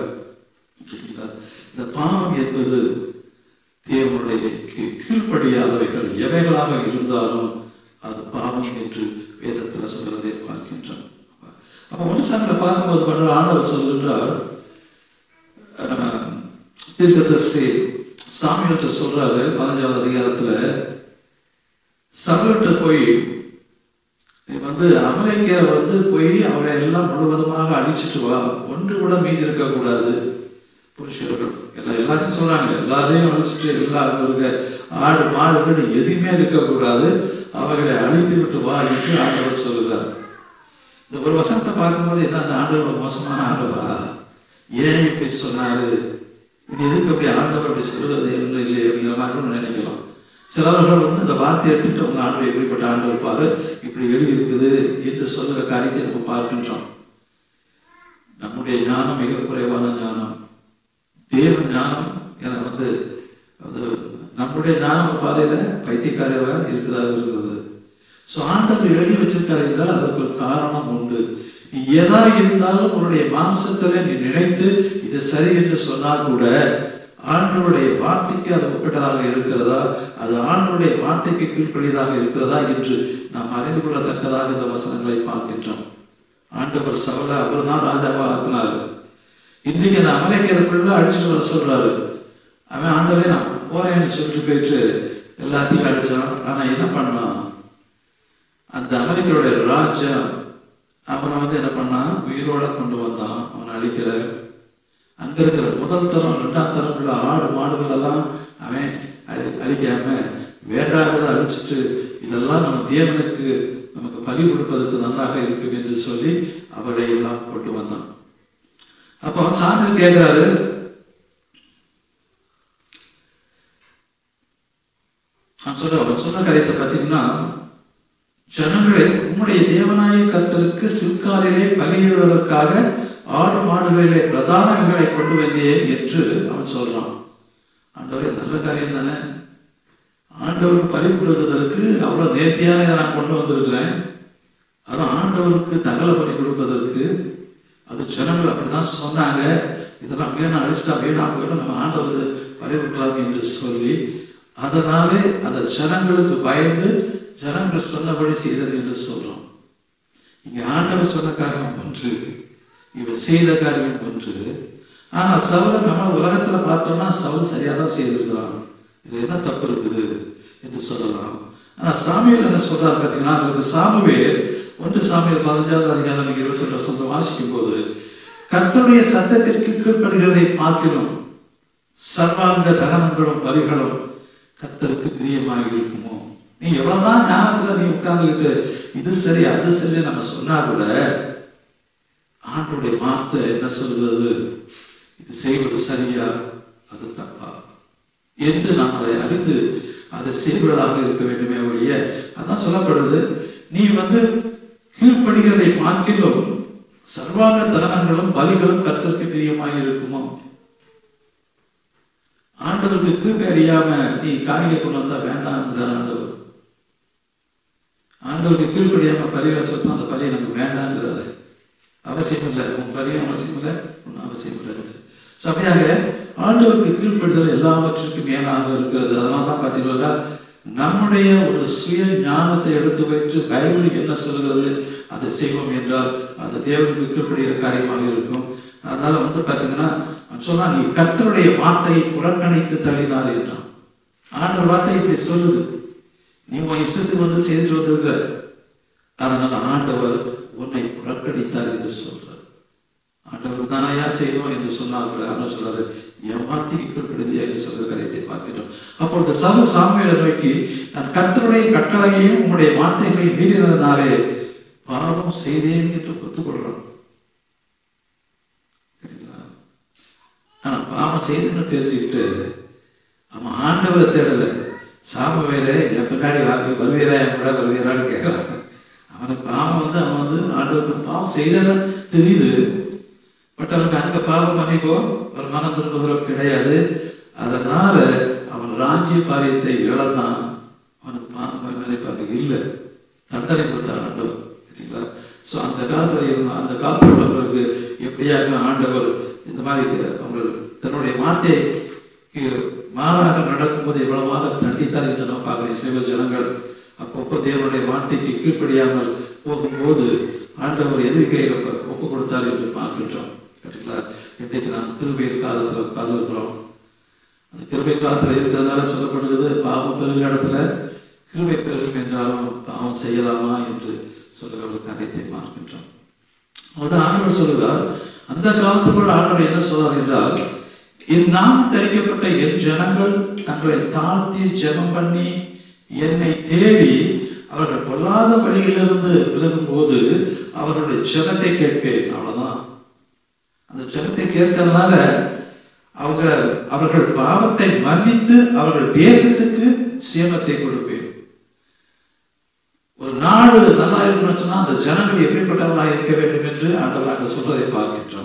இந்த பாவம் என்பது தேவனுடைய கீ- கீழ்ப்படியாதவைகள் எவைகளாக இருந்தாலும் அது பாவம் என்று வேதத்தில் சொல்கிறதை பார்க்கின்றோம் அப்போ ஒன்று சாமியில் பார்க்கும்போது பண்ண ஆண்டவர் சொல்கின்றார் நம்ம தீர்க்கதரிசி சாமிகிட்ட சொல்றாரு பதினஞ்சாவது அதிகாரத்துல சபைகிட்ட போய் நீ வந்து அமெரிக்கர் வந்து போய் அவரை எல்லாம் முழுவதுமாக அழிச்சிட்டு வா ஒன்று கூட மீதி இருக்கக்கூடாது புருஷர்கள் எல்லாம் எல்லாத்தையும் சொல்றாங்க எல்லாரையும் அழிச்சிட்டு எல்லாம் அங்க இருக்க ஆடு மாடுகள் எதுவுமே இருக்கக்கூடாது அவர்களை அழித்து விட்டு வா என்று ஆண்டவர் சொல்லுகிறார் இந்த ஒரு வசனத்தை பார்க்கும்போது என்ன அந்த ஆண்டவர் மோசமான ஆண்டவரா ஏன் இப்படி சொன்னாரு இது எதுக்கு அப்படி ஆண்டவர் அப்படி சொல்லுறது ஒன்றும் இல்லை அப்படிங்கிற மாதிரி கூட நினைக்கலாம் சிலவர்கள் வந்து இந்த வார்த்தையை எடுத்துட்டு அவங்க ஆண்டவர் எப்படிப்பட்ட ஆண்டவர் பாரு இப்படி எழுதி இருக்குது என்று சொல்லுற காரியத்தை நம்ம பார்க்கின்றோம் நம்முடைய ஞானம் மிக குறைவான ஞானம் தேவ ஞானம் என வந்து அது நம்முடைய ஞான பாதையில பைத்தியக்காரவா இருக்குதாக இருக்கிறது ஸோ ஆண்டவர் எழுதி வச்சிருக்காரு என்றால் அதற்கு ஒரு காரணம் உண்டு நீ எதா இருந்தாலும் உன்னுடைய மாம்சத்துல நீ நினைத்து இது சரி என்று சொன்னால் கூட ஆண்டவருடைய வார்த்தைக்கு அது ஒப்பிட்டதாக இருக்கிறதா அது ஆண்டவருடைய வார்த்தைக்கு கீழ்ப்படியதாக இருக்கிறதா என்று நாம் அறிந்து கொள்ளத்தக்கதாக இந்த வசனங்களை பார்க்கின்றோம் ஆண்டவர் சவல அவர் தான் ராஜாவா ஆக்கினார் இன்னைக்கு அந்த அமலைக்கிறதுக்குள்ள அடிச்சுட்டு வர சொல்றாரு அவன் ஆண்டவே நான் போறேன்னு சொல்லிட்டு போயிட்டு எல்லாத்தையும் அடிச்சான் ஆனா என்ன பண்ணான் அந்த அமெரிக்கருடைய ராஜா அவனை வந்து என்ன பண்ணான் உயிரோட கொண்டு வந்தான் அவனை அழிக்கிற அங்க இருக்கிற முதல் தரம் ரெண்டாம் தரம் உள்ள ஆடு மாடுகள் எல்லாம் அவன் அழி- அழிக்காம வேண்டாததை அழிச்சிட்டு இதெல்லாம் நம்ம தேவனுக்கு நமக்கு பலி கொடுப்பதற்கு நன்றாக இருக்கும் என்று சொல்லி அவரை எல்லாம் கொண்டு வந்தான் அப்போ அவன் சாமி கேட்கிறாரு நான் சொல்ற அவன் சொன்ன காரியத்தை பார்த்தீங்கன்னா ஜனங்களே உம்முடைய தேவனாய கர்த்தருக்கு சிற்காலிலே பலியிடுவதற்காக ஆடு மாடுகளிலே பிரதானங்களை கொண்டு வந்தேன் என்று அவன் சொல்றான் ஆண்டவரே நல்ல காரியம் தானே ஆண்டவருக்கு பலி கொடுப்பதற்கு அவ்வளவு நேர்த்தியான இதை நான் கொண்டு வந்திருக்கிறேன் அதுவும் ஆண்டவருக்கு தகவலை பலி கொடுப்பதற்கு அது ஜனங்கள் அப்படிதான் சொன்னாங்க இதெல்லாம் வீணா அழிச்சிட்டா வீணா போயிடும் நம்ம ஆண்டவருக்கு பலி கொடுக்கலாம் என்று சொல்லி அதனாலே அந்த ஜனங்களுக்கு பயந்து ஜனங்கள் சொன்னபடி செய்தது என்று சொல்றோம் இங்க ஆண்டவர் சொன்ன காரியம் ஒன்று இவர் செய்த காரியம் ஒன்று ஆனா சவுல நம்ம உலகத்துல பார்த்தோம்னா சவுல் சரியா தான் செய்திருக்கிறான் இது என்ன தப்பு இருக்குது என்று சொல்லலாம் ஆனா சாமியல் என்ன சொல்றாரு பார்த்தீங்கன்னா அதுக்கு சாமுவேல் ஒன்று சாமியல் பதினஞ்சாவது அதிகாரம் நீங்க இருபத்தி ரெண்டு வசனத்தை வாசிக்கும் போது கர்த்தருடைய சத்தத்திற்கு கீழ்ப்படுகிறதை பார்க்கணும் சர்வாங்க தகனங்களும் பலிகளும் கர்த்தருக்கு பிரியமாக இருக்குமோ நீ எவ்வளவுதான் ஞானத்துல நீ உட்கார்ந்துக்கிட்டு இது சரி அது சரி நம்ம சொன்னா கூட ஆண்டோடைய வார்த்தை என்ன சொல்கிறது இது செய்வது சரியா அது தப்பா என்று நாம் அதை அறிந்து அதை செய்வதாக இருக்க வேண்டுமே ஒழிய அதான் சொல்லப்படுது நீ வந்து கீழ்ப்படுகிறதை பார்க்கிலும் சர்வாங்க தகனங்களும் பலிகளும் கர்த்தருக்கு பிரியமாய் இருக்குமோ ஆண்டவருக்கு கீழ்ப்படியாம நீ காணிக்கை கொண்டு வந்தா வேண்டாம்ங்கிறார் ஆண்டவர் ஆண்டவருக்கு கீழ்ப்படியாம பலிகளை சொத்தம் அந்த பலி எனக்கு வேண்டாங்கிறாரு அவசியம் இல்லை உன் பலியும் அவசியம் இல்லை ஒன்றும் அவசியம் இல்லை ஸோ அப்படியாக ஆண்டவருக்கு கீழ்ப்படுதல் எல்லாவற்றிற்கும் மேலாக இருக்கிறது அதனால தான் பார்த்தீங்கன்னா நம்முடைய ஒரு சுய ஞானத்தை எடுத்து வைத்து பைபிள் என்ன சொல்கிறது அதை செய்வோம் என்றால் அது தேவனுக்கு கீழ்ப்படுகிற காரியமாக இருக்கும் அதனால வந்து பார்த்தீங்கன்னா அவன் சொன்னா நீ கர்த்தருடைய வார்த்தையை புறக்கணித்து தள்ளினார் என்றான் ஆண்டவர் வார்த்தை இப்படி சொல்லுது நீ உன் இஷ்டத்துக்கு வந்து செய்துட்டு வந்திருக்க அதனால ஆண்டவர் உன்னை புறக்கணித்தார் என்று சொல்றார் ஆண்டவர் தானையா செய்வோம் என்று சொன்னால் கூட அவர் சொல்றாரு என் வார்த்தைக்கு கீழ்ப்படுதியா என்று சொல்ற காரியத்தை பார்க்கிறோம் அப்பொழுது சவு சாமியை நோக்கி நான் கர்த்தருடைய கட்டளையையும் உங்களுடைய வார்த்தைகளையும் மீறினதுனாலே பாவம் செய்தேன் என்று ஒத்துக்கொள்றான் சரிங்களா? ஆனா பாவம் செய்துன்னு தெரிஞ்சுக்கிட்டு அவன் ஆண்டவரை தேடல சாம வேற என் பின்னாடி வாக்கு வருவீரா என் கூட வருவீரான்னு கேட்கறான் அவனுக்கு பாவம் வந்து அவன் வந்து ஆண்டவருக்கு பாவம் செய்தன்னு தெரியுது பட் அவனுக்கு அங்க பாவம் பண்ணிக்கோ ஒரு மனம் திரும்புதலோ கிடையாது அதனால அவன் ராஜ்ய காரியத்தை இழந்தான் அவனுக்கு பாவம் நினைப்பாங்க இல்லை தண்டனை கொடுத்தார் ஆண்டவர் சரிங்களா ஸோ அந்த காலத்துல இருந்த அந்த காலத்தில் உள்ளவர்களுக்கு எப்படியாக ஆண்டவர் இந்த மாதிரி அவங்க தன்னுடைய வார்த்தைக்கு மாறாக நடக்கும்போது எவ்வளவாக தண்டித்தார் என்று நாம் பார்க்கிறோம் இஸ்ரேல் ஜனங்கள் அப்பப்போ தேவனுடைய வார்த்தைக்கு கீழ்ப்படியாமல் போகும்போது ஆண்டவர் எதிர்க்கையை ஒப்பு கொடுத்தார் என்று பார்க்கின்றோம் சரிங்களா இன்றைக்கு நாம் கிருபையின் காலத்தில் உட்கார்ந்துருக்கிறோம் அந்த கிருபை காலத்தில் இருக்கிறதால சொல்லப்படுகிறது பாவம் பெருகிற இடத்துல கிருபை பெருகும் என்றாலும் பாவம் செய்யலாமா என்று சொல்லுகிற ஒரு காரியத்தை பார்க்கின்றோம் அதான் ஆண்டவர் சொல்லுகிறார் அந்த காலத்துக்குள் ஆண்டவர் என்ன சொல்றார் என்றால் என் நாம் தெரிவிக்கப்பட்ட என் ஜனங்கள் தங்களை தாழ்த்தி ஜெபம் பண்ணி என்னை தேடி அவர்கள் பொல்லாத வழியிலிருந்து விலகும் போது அவர்களுடைய ஜெபத்தை கேட்பேன் அவ்வளவுதான் அந்த ஜெபத்தை கேட்கறதுனால அவங்க அவர்கள் பாவத்தை மன்னித்து அவர்கள் தேசத்துக்கு சேமத்தை கொடுப்பேன் ஒரு நாடு நல்லா இருக்கணும்னு சொன்னா அந்த ஜனங்கள் எப்படிப்பட்டவர்களாக இருக்க வேண்டும் என்று ஆண்டவர் அங்க சொல்றதை பார்க்கின்றோம்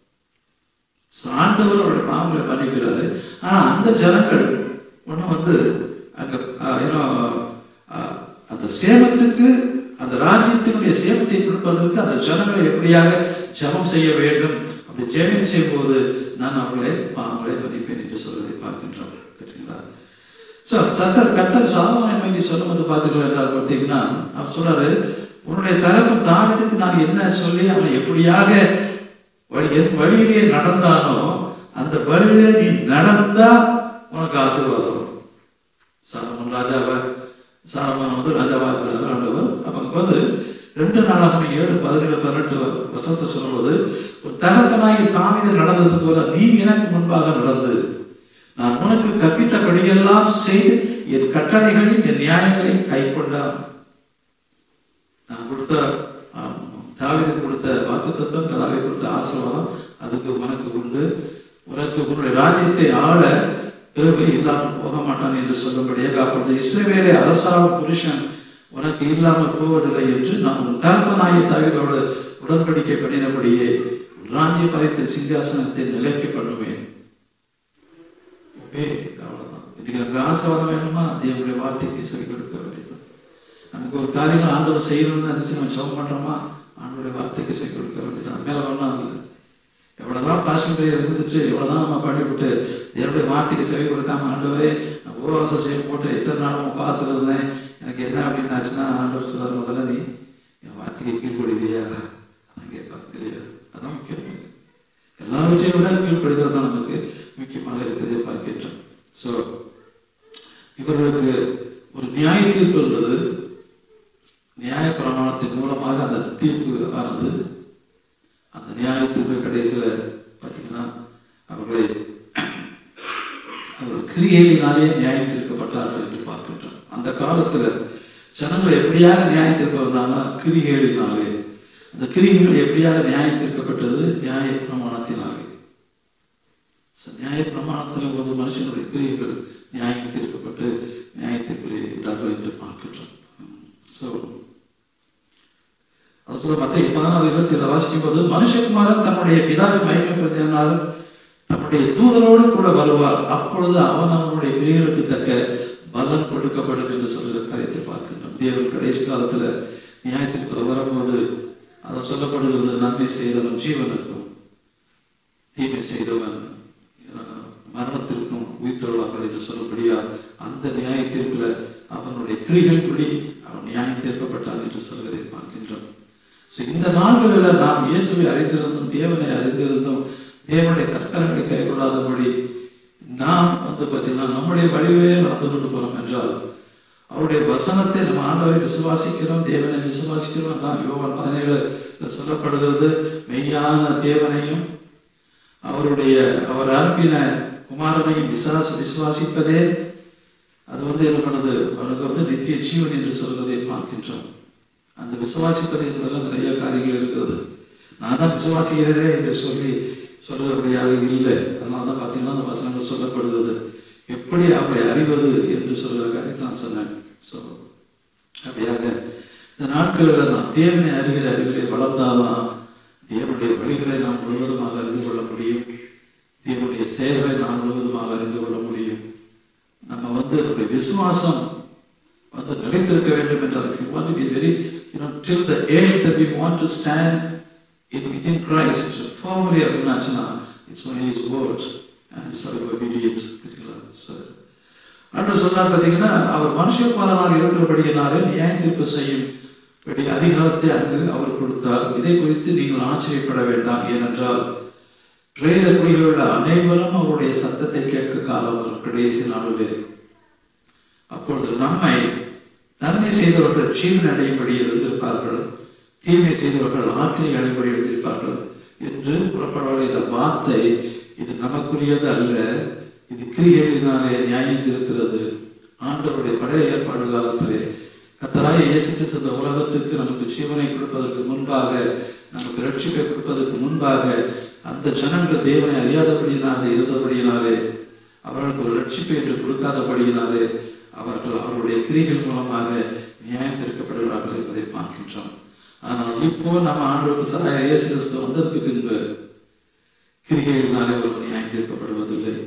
So, ஆண்டவர் அவருடைய பாவங்களை மன்னிக்கிறாரு ஆனா அந்த ஜனங்கள் ஒண்ணு வந்து அங்க ஆஹ், you know, ஆஹ், அந்த சேமத்துக்கு அந்த ராஜ்யத்தினுடைய சேமத்தை கொடுப்பதற்கு அந்த ஜனங்களை எப்படியாக ஜெபம் செய்ய வேண்டும் அப்படி ஜெபம் செய்யும் போது நான் அவர்களை பாவங்களை மன்னிப்பேன் என்று சொல்வதை பார்க்கின்றோம் கேட்டீங்களா ஸோ சத்தர் கத்தர் சாலமோனை நோக்கி சொல்லும்போது பார்த்தீர்கள் என்றால் பார்த்தீங்கன்னா அவர் சொல்றாரு உன்னுடைய தகப்பன் தாவீதுக்கு நான் என்ன சொல்லி அவனை எப்படியாக வழி என் வழியிலே நடந்தானோ அந்த வழியிலே நீ நடந்தா உனக்கு ஆசீர்வாதம் வரும் சாலமன் ராஜாவா சாலமன் வந்து ராஜாவா இருக்கிறார் ஆண்டவர் அப்ப அங்க வந்து ரெண்டு நாளாக ஏழு பதினேழு பதினெட்டு வசனத்தை சொல்லும்போது ஒரு தகப்பனாகி தாவீது நடந்தது போல நீ எனக்கு முன்பாக நடந்து நான் உனக்கு கற்பித்தபடியெல்லாம் செய்து என் கட்டளைகளையும் என் நியாயங்களையும் கைக்கொண்டான் நான் கொடுத்த ஆம், தாவீதுக்கு கொடுத்த வாக்குத்தத்தம் கதாவை கொடுத்த ஆசீர்வாதம் அதுக்கு உனக்கு உண்டு உனக்கு உன்னுடைய ராஜ்யத்தை ஆள கிருபை இல்லாமல் போக மாட்டான் என்று சொல்லும்படியாக அப்பொழுது இஸ்ரவேலை அரசாவும் புருஷன் உனக்கு இல்லாமல் போவதில்லை என்று நான் உன் தகப்பனாய தவிரோடு உடன்படிக்கை பண்ணினபடியே உன் ராஜ்ய பலத்தில் சிங்காசனத்தை நிலைக்க பண்ணுவேன் ஓகே அவ்வளவுதான் இன்னைக்கு நமக்கு ஆசீர்வாதம் வேணுமா தேவனுடைய வார்த்தைக்கு சொல்லி கொடுக்க வேண்டும் நமக்கு ஒரு காரியம் ஆண்டவர் செய்யணும்னு நினைச்சு நம்ம ஜெபம் பண்றோமா ஆண்டோடைய வார்த்தைக்கு சொல்லி கொடுக்க வேண்டியது அது மேல ஒன்றும் இல்லை எவ்வளவுதான் பாசிங் பேர் இருந்துட்டு எவ்வளவுதான் நம்ம பண்ணிவிட்டு தேவனுடைய வார்த்தைக்கு செவி கொடுக்காம ஆண்டவரே நான் உபவாசம் செய்ய போட்டு எத்தனை நாளும் பார்த்துட்டு இருந்தேன் எனக்கு என்ன அப்படின்னு ஆச்சுன்னா ஆண்டவர் சொல்றாரு முதல்ல நீ என் வார்த்தைக்கு கீழ்படுவியா அதான் கேட்பாங்க இல்லையா அதான் முக்கியம் எல்லாவற்றையும் விட கீழ்ப்படுதல் தான் நமக்கு முக்கியமாக இருக்கிறதை பார்க்கின்றோம் ஸோ இவர்களுக்கு ஒரு நியாய தீர்ப்பு இருந்தது நியாய பிரமாணத்தின் மூலமாக அந்த தீர்ப்பு ஆனது அந்த நியாய தீர்ப்பு கடைசியில் பார்த்தீங்கன்னா அவர்களை அவர் கிரியையினாலே நியாயம் தீர்க்கப்பட்டார்கள் என்று பார்க்கின்றோம் அந்த அந்த காலத்துல ஜனங்களை எப்படியாக நியாயம் தீர்ப்பதுனால கிரிகளினாலே அந்த கிரிகள் எப்படியாக நியாயம் தீர்க்கப்பட்டது நியாய பிரமாணத்தினாலே So, நியாய பிரமாணத்தில் ஒரு மனுஷனுடைய கிரியைகள் நியாயம் தீர்க்கப்பட்டு நியாயத்திற்கு என்றார்கள் என்று பார்க்கின்றோம் ஸோ அது சொல்ல மற்ற பதினாறு இருபத்தி ஏழு வாசிக்கும் போது மனுஷகுமாரன் தன்னுடைய பிதாவை மயக்கப்படுத்தினாலும் தன்னுடைய தூதரோடு கூட வருவார் அப்பொழுது அவன் அவனுடைய கிரியைகளுக்கு தக்க பலன் கொடுக்கப்படும் என்று சொல்கிற காரியத்தை பார்க்கின்றோம் தேவன் கடைசி காலத்துல நியாயத்திற்கு வரும்போது அதை சொல்லப்படுகிறது நன்மை செய்தவன் ஜீவனுக்கும் தீமை செய்தவன் அஹ், மரணத்திற்கும் உயிர் தருவார்கள் என்று சொல்லப்படியா அந்த நியாயத்திற்குள்ள அவனுடைய கிரிகள் படி அவன் நியாயம் தீர்க்கப்பட்டான் என்று சொல்வதை பார்க்கின்றோம் So, இந்த நாள்களில் நாம் இயேசுவை அறிந்திருந்தும் தேவனை அறிந்திருந்தும் தேவனுடைய கற்பனைகளை கைக்கொள்ளாதபடி நாம் வந்து பார்த்தீங்கன்னா நம்முடைய வழிவே நடந்து கொண்டு போறோம் என்றால் அவருடைய வசனத்தை நம்ம ஆண்டவரை விசுவாசிக்கிறோம் தேவனை விசுவாசிக்கிறோம் தான் யோவான் பதினேழு சொல்லப்படுகிறது மெய்யான தேவனையும் அவருடைய அவர் அனுப்பின குமாரனையும் விசுவாசி விசுவாசிப்பதே அது வந்து என்ன பண்ணுது அவனுக்கு வந்து நித்திய ஜீவன் என்று சொல்வதை பார்க்கின்றோம் அந்த விசுவாசிப்பது என்பதில் நிறைய காரியங்கள் இருக்கிறது நான் தான் விசுவாசிக்கிறதே என்று சொல்லி சொல்லும்படியாக இல்லை அதனால தான் பார்த்தீங்கன்னா அந்த வசனங்கள் சொல்லப்படுகிறது எப்படி அவரை அறிவது என்று சொல்கிற காரியத்தை நான் சொன்னேன் ஸோ அப்படியாக இந்த நாட்களில் நாம் தேவனை அறிகிற அறிவிலே வளர்ந்தாதான் தேவனுடைய வழிகளை நாம் முழுவதுமாக அறிந்து கொள்ள முடியும் தேவனுடைய செயல்களை நாம் முழுவதுமாக அறிந்து கொள்ள முடியும் நம்ம வந்து நம்முடைய விசுவாசம் வந்து நிலைத்திருக்க வேண்டும் என்றால் if you want to be very you know till the end that we want to stand in within Christ firmly அப்படின்னாச்சுன்னா it's only his words and his obedience சரிங்களா So, ஆண்டவர் சொன்னார் பார்த்தீங்கன்னா அவர் மனுஷகுமாரனாக இருக்கிறபடியினாலே நியாய தீர்ப்பு செய்யும் படி அதிகாரத்தை அங்கு அவர் கொடுத்தார் இதை குறித்து நீங்கள் ஆச்சரியப்பட வேண்டாம் ஏனென்றால் பிரேத குடிகளுள்ள அனைவரும் அவருடைய சத்தத்தை கேட்க காலம் வரும் கடைசி நாளிலே அப்பொழுது நம்மை நன்மை செய்தவர்கள் ஜீவன் அடையும்படி எழுந்திருப்பார்கள் தீமை செய்தவர்கள் ஆற்றினை அடையும்படி எழுந்திருப்பார்கள் என்று புறப்படவில்லை இந்த வார்த்தை இது நமக்குரியது அல்ல இது கிரியைகளினாலே நியாயந்திருக்கிறது ஆண்டவருடைய பழைய ஏற்பாடு காலத்திலே கத்தராய இயேசு கிறிஸ்து இந்த உலகத்துக்கு நமக்கு ஜீவனை கொடுப்பதற்கு முன்பாக நமக்கு ரட்சிப்பை கொடுப்பதற்கு முன்பாக அந்த ஜனங்கள் தேவனை அறியாதபடியினாலே இருந்தபடியினாலே அவர்களுக்கு ஒரு ரட்சிப்பை என்று கொடுக்காதபடியினாலே அவர்கள் அவருடைய கிரிகள் மூலமாக நியாயம் தீர்க்கப்படுகிறார்கள் என்பதை பார்க்கின்றோம் ஆனால் இப்போ நம்ம ஆண்டவருக்கு சராய இயேசு கிறிஸ்து வந்ததற்கு பின்பு கிரிகைகளினாலே அவர்கள் நியாயம் தீர்க்கப்படுவதில்லை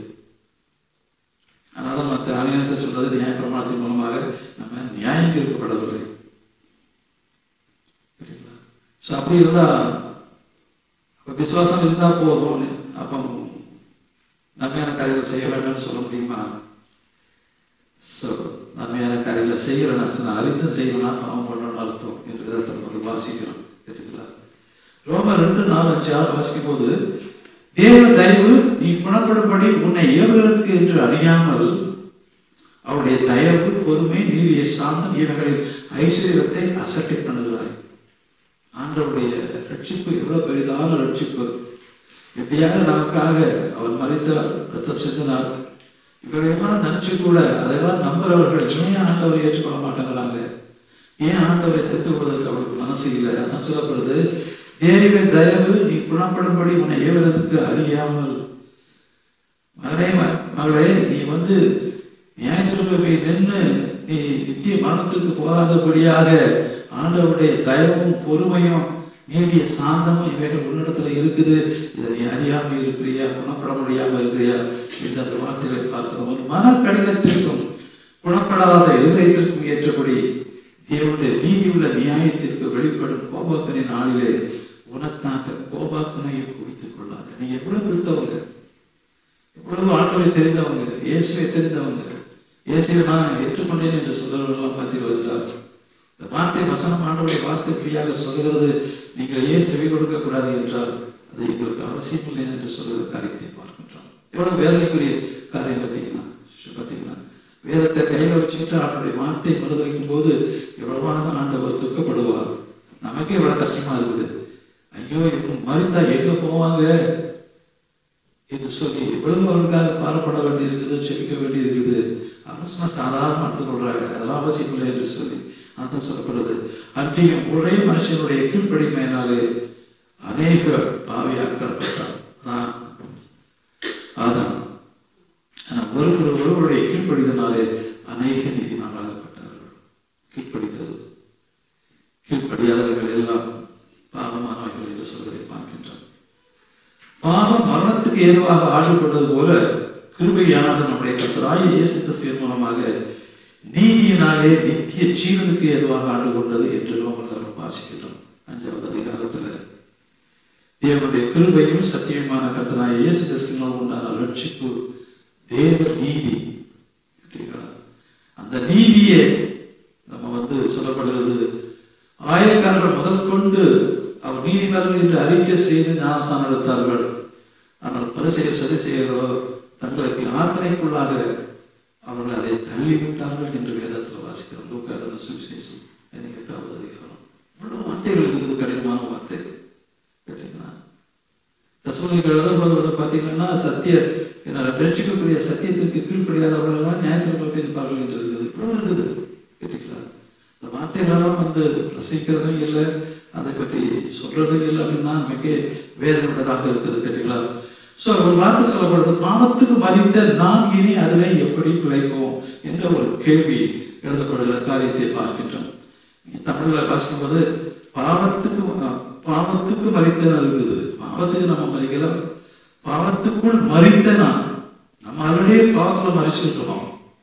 அதனால மற்ற ஆலயத்தை சொல்றது நியாய பிரமாணத்தின் மூலமாக நம்ம நியாயம் தீர்க்கப்படவில்லை சரிங்களா? So, அப்படி இருந்தா அப்ப விசுவாசம் இருந்தா போதும் அப்போ நன்மையான காரியங்கள் செய்ய வேண்டாம்னு சொல்ல முடியுமா ஸோ நன்மையான காரியங்களை செய்கிறேன்னு சொன்னா அறிந்து செய்யணும்னா பாவம் பண்ணணும்னு அர்த்தம் என்று விதத்தை நம்ம வாசிக்கிறோம் கேட்டுங்களா ரோம ரெண்டு நாலு அஞ்சு ஆறு வாசிக்கும் போது தேவ தயவு நீ குணப்படும்படி உன்னை ஏவுகிறதுக்கு என்று அறியாமல் அவருடைய தயவு பொறுமை நீதிய சாந்தம் இவைகளின் ஐஸ்வர்யத்தை அசட்டை பண்ணுகிறாய் ஆண்டவருடைய ரட்சிப்பு எவ்வளவு பெரிதான ரட்சிப்பு எப்படியாக நமக்காக அவர் மறைத்தார் ரத்தம் செஞ்சினார் இவரையெல்லாம் நினைச்சு கூட அதெல்லாம் நம்புறவர்கள் ஏன் ஆண்டவரை ஏற்றுக்கொள்ள மாட்டேங்கிறாங்க ஏன் ஆண்டவரை தெரிந்து கொள்வதற்கு அவருக்கு மனசு இல்லை அதான் சொல்லப்படுது தேவ தயவு நீ குணப்படும்படி உன்னை ஏவுறதுக்கு அறியாமல் மகனே ம- மகளே நீ வந்து நியாயத்திற்கு போய் நின்று நீ நித்திய மரணத்துக்கு போகாதபடியாக ஆண்டவருடைய தயவும் பொறுமையும் நீடிய சாந்தமும் இவைகள் உன்னிடத்துல இருக்குது இதை நீ அறியாம இருக்கிறியா குணப்பட முடியாம இருக்கிறியா என்ற அந்த வார்த்தைகளை பார்க்கிறோம் ஒரு மன கடினத்திற்கும் குணப்படாத இருதயத்திற்கும் ஏற்றபடி தேவனுடைய நீதி உள்ள நியாயத்திற்கு வெளிப்படும் கோபக்கனை நாளிலே உனக்காக கோபாக்கனையை குவித்துக் கொள்ளாது நீங்க எவ்வளவு கிறிஸ்தவங்க எவ்வளவு ஆண்டவரை தெரிந்தவங்க இயேசுவை தெரிந்தவங்க இயேசுவை நான் ஏற்றுக்கொண்டேன் என்று சொல்றவர்களெல்லாம் பார்த்தீர்கள் என்றால் இந்த வார்த்தை வசனம் ஆண்டவருடைய வார்த்தை ஃப்ரீயாக சொல்கிறது நீங்கள் ஏன் செவி கொடுக்க கூடாது என்றால் அது எங்களுக்கு அவசியம் இல்லை என்று சொல்கிற காரியத்தை பார்க்கின்றோம் எவ்வளவு வேதனைக்குரிய காரியம் பார்த்தீங்கன்னா பார்த்தீங்கன்னா வேதத்தை கையில வச்சுக்கிட்டு ஆண்டவருடைய வார்த்தை மறுதளிக்கும் போது எவ்வளவாக ஆண்டவர் துக்கப்படுவார் நமக்கே எவ்வளவு கஷ்டமா இருக்குது ஐயோ இவங்க மறித்தா எங்க போவாங்க என்று சொல்லி இவ்வளவு அவர்களுக்காக பாரப்பட வேண்டியிருக்குது செபிக்க வேண்டியிருக்குது அவசரம் சாதாரண எடுத்துக்கொள்றாங்க அதெல்லாம் அவசியம் இல்லை என்று சொல்லி அதான் சொல்லப்படுது அன்றையும் ஒரே மனுஷனுடைய கீழ்ப்படிமையினாலே அநேக பாவியாக்கப்பட்டார் தான் அதான் ஆனால் ஒருவர் ஒருவருடைய கீழ்ப்படிதனாலே அநேக நீதிமானாகப்பட்டார்கள் கீழ்ப்படித்தது கீழ்ப்படியாதவர்கள் எல்லாம் பாவமானவர்கள் என்று சொல்வதை பார்க்கின்றோம் பாவம் மரணத்துக்கு ஏதுவாக ஆசைப்பட்டது போல கிருபையானது நம்முடைய கத்தராய இயேசு கிறிஸ்துவின் மூலமாக நீதியினாலே நித்திய ஜீவனுக்கு ஏதுவாக ஆண்டு கொண்டது என்று ரோமர்கள் வாசிக்கின்றோம் அஞ்சாவது அதிகாரத்துல தேவனுடைய கிருபையும் சத்தியமான கர்த்தனாய இயேசு கிறிஸ்துவினால் உண்டான ரட்சிப்பு தேவ நீதி கேட்டீங்களா? அந்த நீதியே நம்ம வந்து சொல்லப்படுகிறது ஆயக்காரர்கள் முதல் கொண்டு அவர் நீதிமன்றம் என்று அறிக்கை செய்து ஞானசானம் எடுத்தார்கள் ஆனால் பரிசெய சரிசெயரோ தங்களுக்கு ஆக்கணைக்குள்ளாக அவர்கள் அதை தள்ளிவிட்டார்கள் என்று வேதத்தில் வாசிக்கிறோம் லூக்காத சுவிசேஷம் எட்டாவது அதிகாரம் இவ்வளவு வார்த்தைகள் இருக்குது கடினமான வார்த்தை கேட்டீங்களா தசமணிகள் எழுதும்போது பார்த்தீங்கன்னா சத்திய என்ன ரட்சிக்கக்கூடிய சத்தியத்திற்கு கீழ்ப்படியாதவர்கள் எல்லாம் நியாயத்திற்கு பிரிப்பார்கள் என்று இருக்குது இவ்வளவு இருக்குது கேட்டீங்களா இந்த வார்த்தைகளெல்லாம் வந்து ரசிக்கிறதும் இல்லை அதை பற்றி சொல்றதும் இல்லை அப்படின்னா மிக வேதனையுள்ளதாக இருக்குது கேட்டீங்களா சோ ஒரு வார்த்தை சொல்லப்படுது பாவத்துக்கு மறித்த நாம் இனி அதிலே எப்படி பிழைப்போம் என்ற ஒரு கேள்வி எழுதப்படுகிற காரியத்தை பார்க்கின்றோம் தமிழ்ல வாசிக்கும்போது பாவத்துக்கு பாவத்துக்கு மறித்தன இருக்குது பாவத்துக்கு நம்ம மறிக்கல பாவத்துக்குள் மறித்தனா நம்ம ஆல்ரெடி பாவத்துல மறிச்சிருக்கிறோம்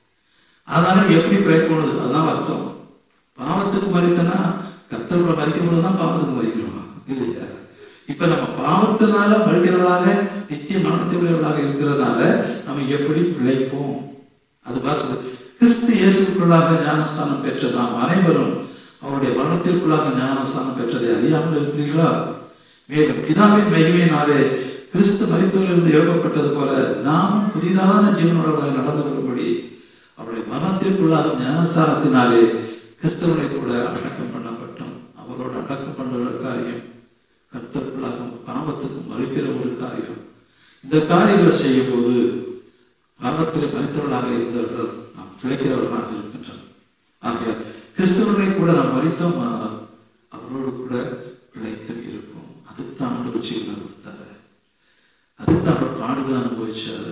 அதனால எப்படி பிழைப்போனது அதான் அர்த்தம் பாவத்துக்கு மறித்தனா கர்த்தர்களை மறிக்கும் போது தான் பாவத்துக்கு மறிக்கிறோம் இல்லையா இப்ப நம்ம பாவத்தினால மறுக்கிறவர்களாக நித்திய மரணத்தினுடையவர்களாக இருக்கிறதுனால நம்ம எப்படி பிழைப்போம் அது பாசு கிறிஸ்து இயேசுக்குள்ளாக ஞானஸ்தானம் பெற்ற நாம் அனைவரும் அவருடைய மரணத்திற்குள்ளாக ஞானஸ்தானம் பெற்றதை அறியாமல் இருக்கிறீர்களா மேலும் பிதாவின் மகிமையினாலே கிறிஸ்து மரித்தோரிலிருந்து எழுப்பப்பட்டது போல நாமும் புதிதான ஜீவனுடவர்களை நடந்து கொள்ளும்படி அவருடைய மரணத்திற்குள்ளாக ஞானஸ்தானத்தினாலே கிறிஸ்தவனை கூட அடக்கம் பண்ணப்பட்டோம் அவரோடு அடக்கம் பண்ணுற காரியம் கர்த்தர்களாக பாவத்துக்கு மறுக்கிற ஒரு காரியம் இந்த காரியங்களை செய்யும் போது பாவத்தில் மறித்தவர்களாக இருந்தவர்கள் நாம் பிழைக்கிறவர்களாக இருக்கின்றோம் ஆகிய கிறிஸ்தவர்களை கூட நாம் மறித்தோமானால் அவரோடு கூட பிழைத்து இருப்போம் அதுக்கு தான் ஆண்டு செய்யலாம் கொடுத்தாரு அதுக்கு தான் அவர் பாடுகளை அனுபவிச்சாரு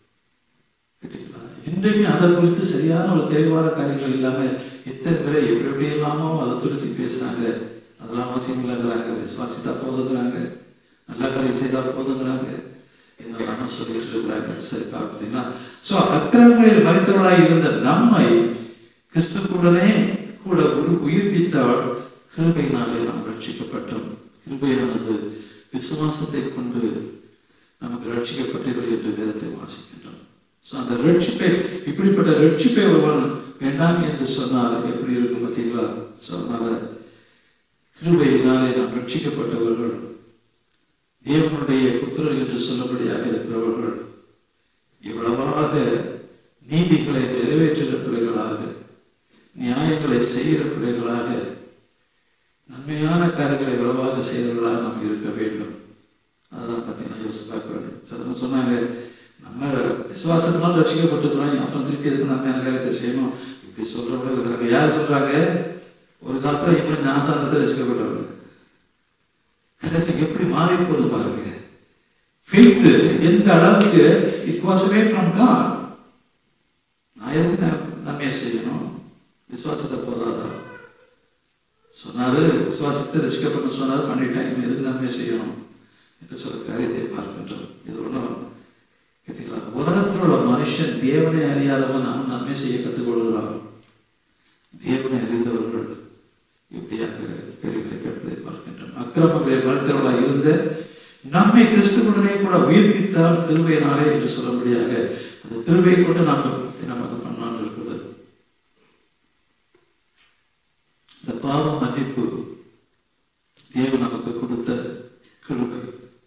கேட்டீங்களா இன்றைக்கு அதை குறித்து சரியான ஒரு தெளிவான காரியங்கள் இல்லாம எத்தனை பேரை எப்படி எப்படி இல்லாமோ அதை துருத்தி பேசுறாங்க அதெல்லாம் அவசியம் இல்லைங்கிறாங்க விசுவாசித்தா போதுங்கிறாங்க நல்ல காரியம் செய்தா போதுங்கிறாங்க என்னெல்லாம் சொல்லிட்டு இருக்கிறாங்க சரி பார்த்தீங்கன்னா சோ அக்கிரமங்களில் மறித்தவர்களாய் இருந்த நம்மை கிறிஸ்துக்குடனே கூட ஒரு உயிர்ப்பித்தால் கிருபையினாலே நாம் ரட்சிக்கப்பட்டோம் கிருபையானது விசுவாசத்தை கொண்டு நமக்கு ரட்சிக்கப்பட்டீர்கள் என்று வேதத்தை வாசிக்கின்றோம் ஸோ அந்த ரட்சிப்பை இப்படிப்பட்ட ரட்சிப்பை ஒருவன் வேண்டாம் என்று சொன்னால் எப்படி இருக்கும் பார்த்தீங்களா ஸோ அதனால கிருபையினாலே நாம் ரட்சிக்கப்பட்டவர்கள் தேவனுடைய புத்திரர் என்று சொல்லபடியாக இருக்கிறவர்கள் இவ்வளவாக நீதிகளை நிறைவேற்றுகிற பிள்ளைகளாக நியாயங்களை செய்கிற பிள்ளைகளாக நன்மையான காரியங்களை இவ்வளவாக செய்கிறவர்களாக நாம் இருக்க வேண்டும் அதான் பார்த்தீங்கன்னா யோசிச்சு பார்க்க வேண்டும் சிலர் சொன்னாங்க நம்ம விசுவாசத்தினால் ரசிக்கப்பட்டிருக்கிறோம் அப்புறம் திருப்பி எதுக்கு நன்மையான காரியத்தை செய்யணும் இப்படி சொல்றவங்க இருக்கிறாங்க யார் சொல்றாங்க ஒரு காலத்துல இப்படி ஞானசாரத்தை ரசிக்கப்பட்டவங்க கடைசி எப்படி மாறி போகுது பாருங்க ஃபெய்த் எந்த அளவுக்கு it was away from God நான் எதுக்கு நன்மையை செய்யணும் விசுவாசத்தை போதாதா சொன்னாரு விசுவாசத்தை ரசிக்கப்பட்டு சொன்னாரு பண்ணிட்டேன் எதுக்கு நன்மை செய்யணும் என்று சொல்ற காரியத்தை பார்க்கின்றோம் இது ஒன்றும் கேட்டீங்களா உலகத்தில் உள்ள மனுஷன் தேவனை அறியாதவன் அவன் நன்மை செய்ய கற்றுக்கொள்கிறான் தேவனை அறிந்தவர்கள் இப்படியாக கேள்விகளை கேட்பதை பார்க்கின்றோம் அக்கிரமங்களை மறுத்தவர்களாக இருந்த நம்மை கிறிஸ்துவுடனே கூட உயிர்ப்பித்தால் கிருபையினாலே என்று சொல்லும்படியாக அந்த கிருபையை கொண்டு நாம் நமக்கு பண்ணாமல் இருக்குது இந்த பாவ மன்னிப்பு தேவன் நமக்கு கொடுத்த கிருபை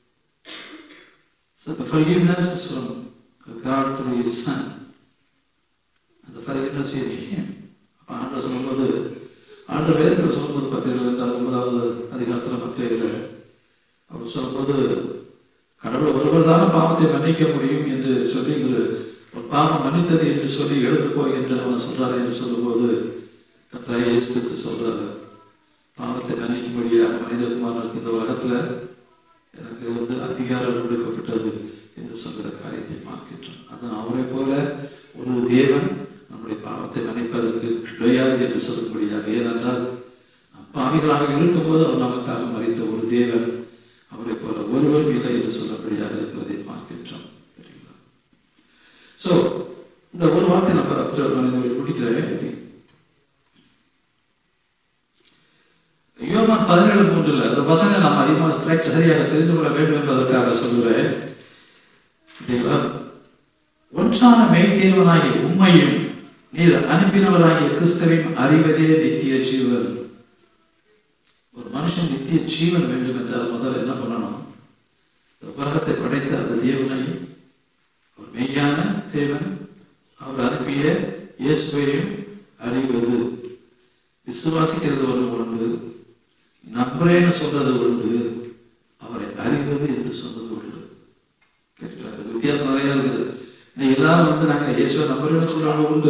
So the forgiveness is from God through His Son. And the forgiveness in Him. அப்ப ஆண்டவர் சொல்லும்போது ஆண்டவர் வேதத்தில் சொல்லும்போது பார்த்தீங்கன்னா ரெண்டாவது ஒன்பதாவது அதிகாரத்தில் மத்தியில் அவர் சொல்லும்போது கடவுள் ஒருவர் தானே பாவம் பாவத்தை மன்னிக்க முடியும் என்று சொல்லி ஒரு ஒரு பாவம் மன்னித்தது என்று சொல்லி எழுந்து போய் என்று அவன் சொல்றாரு என்று சொல்லும்போது கர்த்தராகிய இயேசு கிறிஸ்து சொல்றாரு பாவத்தை மன்னிக்கும்படியாக மனிதகுமாரனுக்கு இந்த உலகத்துல எனக்கு வந்து அதிகாரம் கொடுக்கப்பட்டது என்று சொல்கிற காரியத்தை பார்க்கின்றோம் அது அவரை போல ஒரு தேவன் நம்முடைய பாவத்தை மன்னிப்பதற்கு கிடையாது என்று சொல்லும்படியாக ஏனென்றால் நாம் பாவிகளாக இருக்கும்போது அவர் நமக்காக மறித்த ஒரு தேவன் அவரை போல ஒருவரும் இல்லை என்று சொல்லப்படியாக இருக்கிறதை பார்க்கின்றோம் ஸோ இந்த ஒரு வார்த்தை நம்ம பார்த்துட்டு முடிக்கிறேன் யோவான் பதினேழு மூன்றுல அந்த பசங்க நம்ம அதிகமாக கரெக்ட் சரியாக தெரிந்து கொள்ள வேண்டும் என்பதற்காக சொல்கிறேன் அப்படிங்களா ஒன்றான மெய்தேவனாகிய உண்மையும் நீர் அனுப்பினவராகிய கிறிஸ்தவையும் அறிவதே நித்திய ஜீவன் ஒரு மனுஷன் நித்திய ஜீவன் வேண்டும் என்றால் முதல்ல என்ன பண்ணணும் இந்த உலகத்தை படைத்த அந்த தேவனை ஒரு மெய்யான தேவன் அவர் அனுப்பிய இயேசுவையும் அறிவது விசுவாசிக்கிறது ஒன்று உண்டு நம்புறேன்னு சொல்றது உண்டு அவரை அறிவது என்று சொன்னது உண்டு கேட்டுக்கிறாங்க வித்தியாசம் நிறைய இருக்குது இன்னைக்கு எல்லாரும் வந்து நாங்க இயேசுவை நம்புறேன்னு சொல்றாங்க உண்டு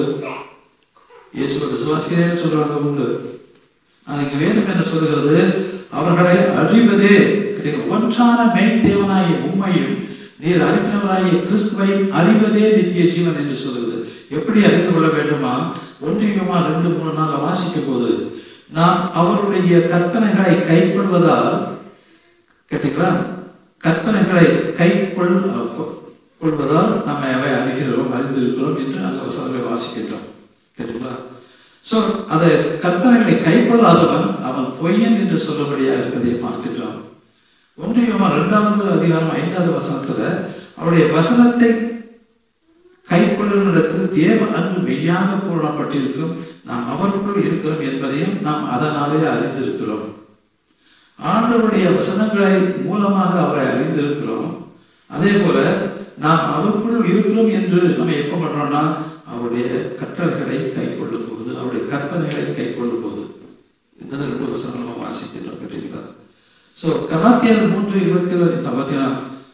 இயேசுவை விசுவாசிக்கிறேன்னு சொல்றாங்க உண்டு ஆனா இங்க வேதம் என்ன சொல்கிறது அவர்களை அறிவதே கிடையாது. ஒன்றான மெய் தேவனாகிய உண்மையும் நீர் அனுப்பினவராகிய கிறிஸ்துவை அறிவதே நித்திய ஜீவன் என்று சொல்கிறது எப்படி அறிந்து கொள்ள வேண்டுமா ஒன்றியமா ரெண்டு மூணு நாள் வாசிக்கும் போது நாம் அவருடைய கற்பனைகளை கைக்கொள்வதால் கேட்டீங்களா கற்பனைகளை கை கொள் கொள்வதால் நம்ம அவை அறிகிறோம் அறிந்திருக்கிறோம் என்று அந்த வசனங்களை வாசிக்கின்றோம் கேட்டீங்களா சோ அதை கற்பனைகளை கைக்கொள்ளாதவன் அவன் பொய்யன் என்று சொல்லபடியாக இருக்கிறதை பார்க்கின்றோம் ஒன்றியமா இரண்டாவது அதிகாரம் ஐந்தாவது வசனத்துல அவருடைய வசனத்தை கைக்கொள்ளும் இடத்தில் தேவ அன்பு மெய்யாக பூரணப்பட்டிருக்கும் நாம் அவருக்குள் இருக்கிறோம் என்பதையும் நாம் அதனாலே அறிந்திருக்கிறோம் ஆண்டவருடைய வசனங்களை மூலமாக அவரை அறிந்திருக்கிறோம் அதே போல நாம் அவருக்குள் இருக்கிறோம் என்று நம்ம எப்ப பண்றோம்னா அவருடைய கட்டளைகளை கை கொள்ளும் போது அவருடைய கற்பனைகளை கை கொள்ளும் போது இந்த ரெண்டு வசனங்கள் நம்ம வாசிக்கிறோம் கேட்டீங்களா சோ கலாத்தியர் மூன்று இருபத்தி பார்த்தீங்கன்னா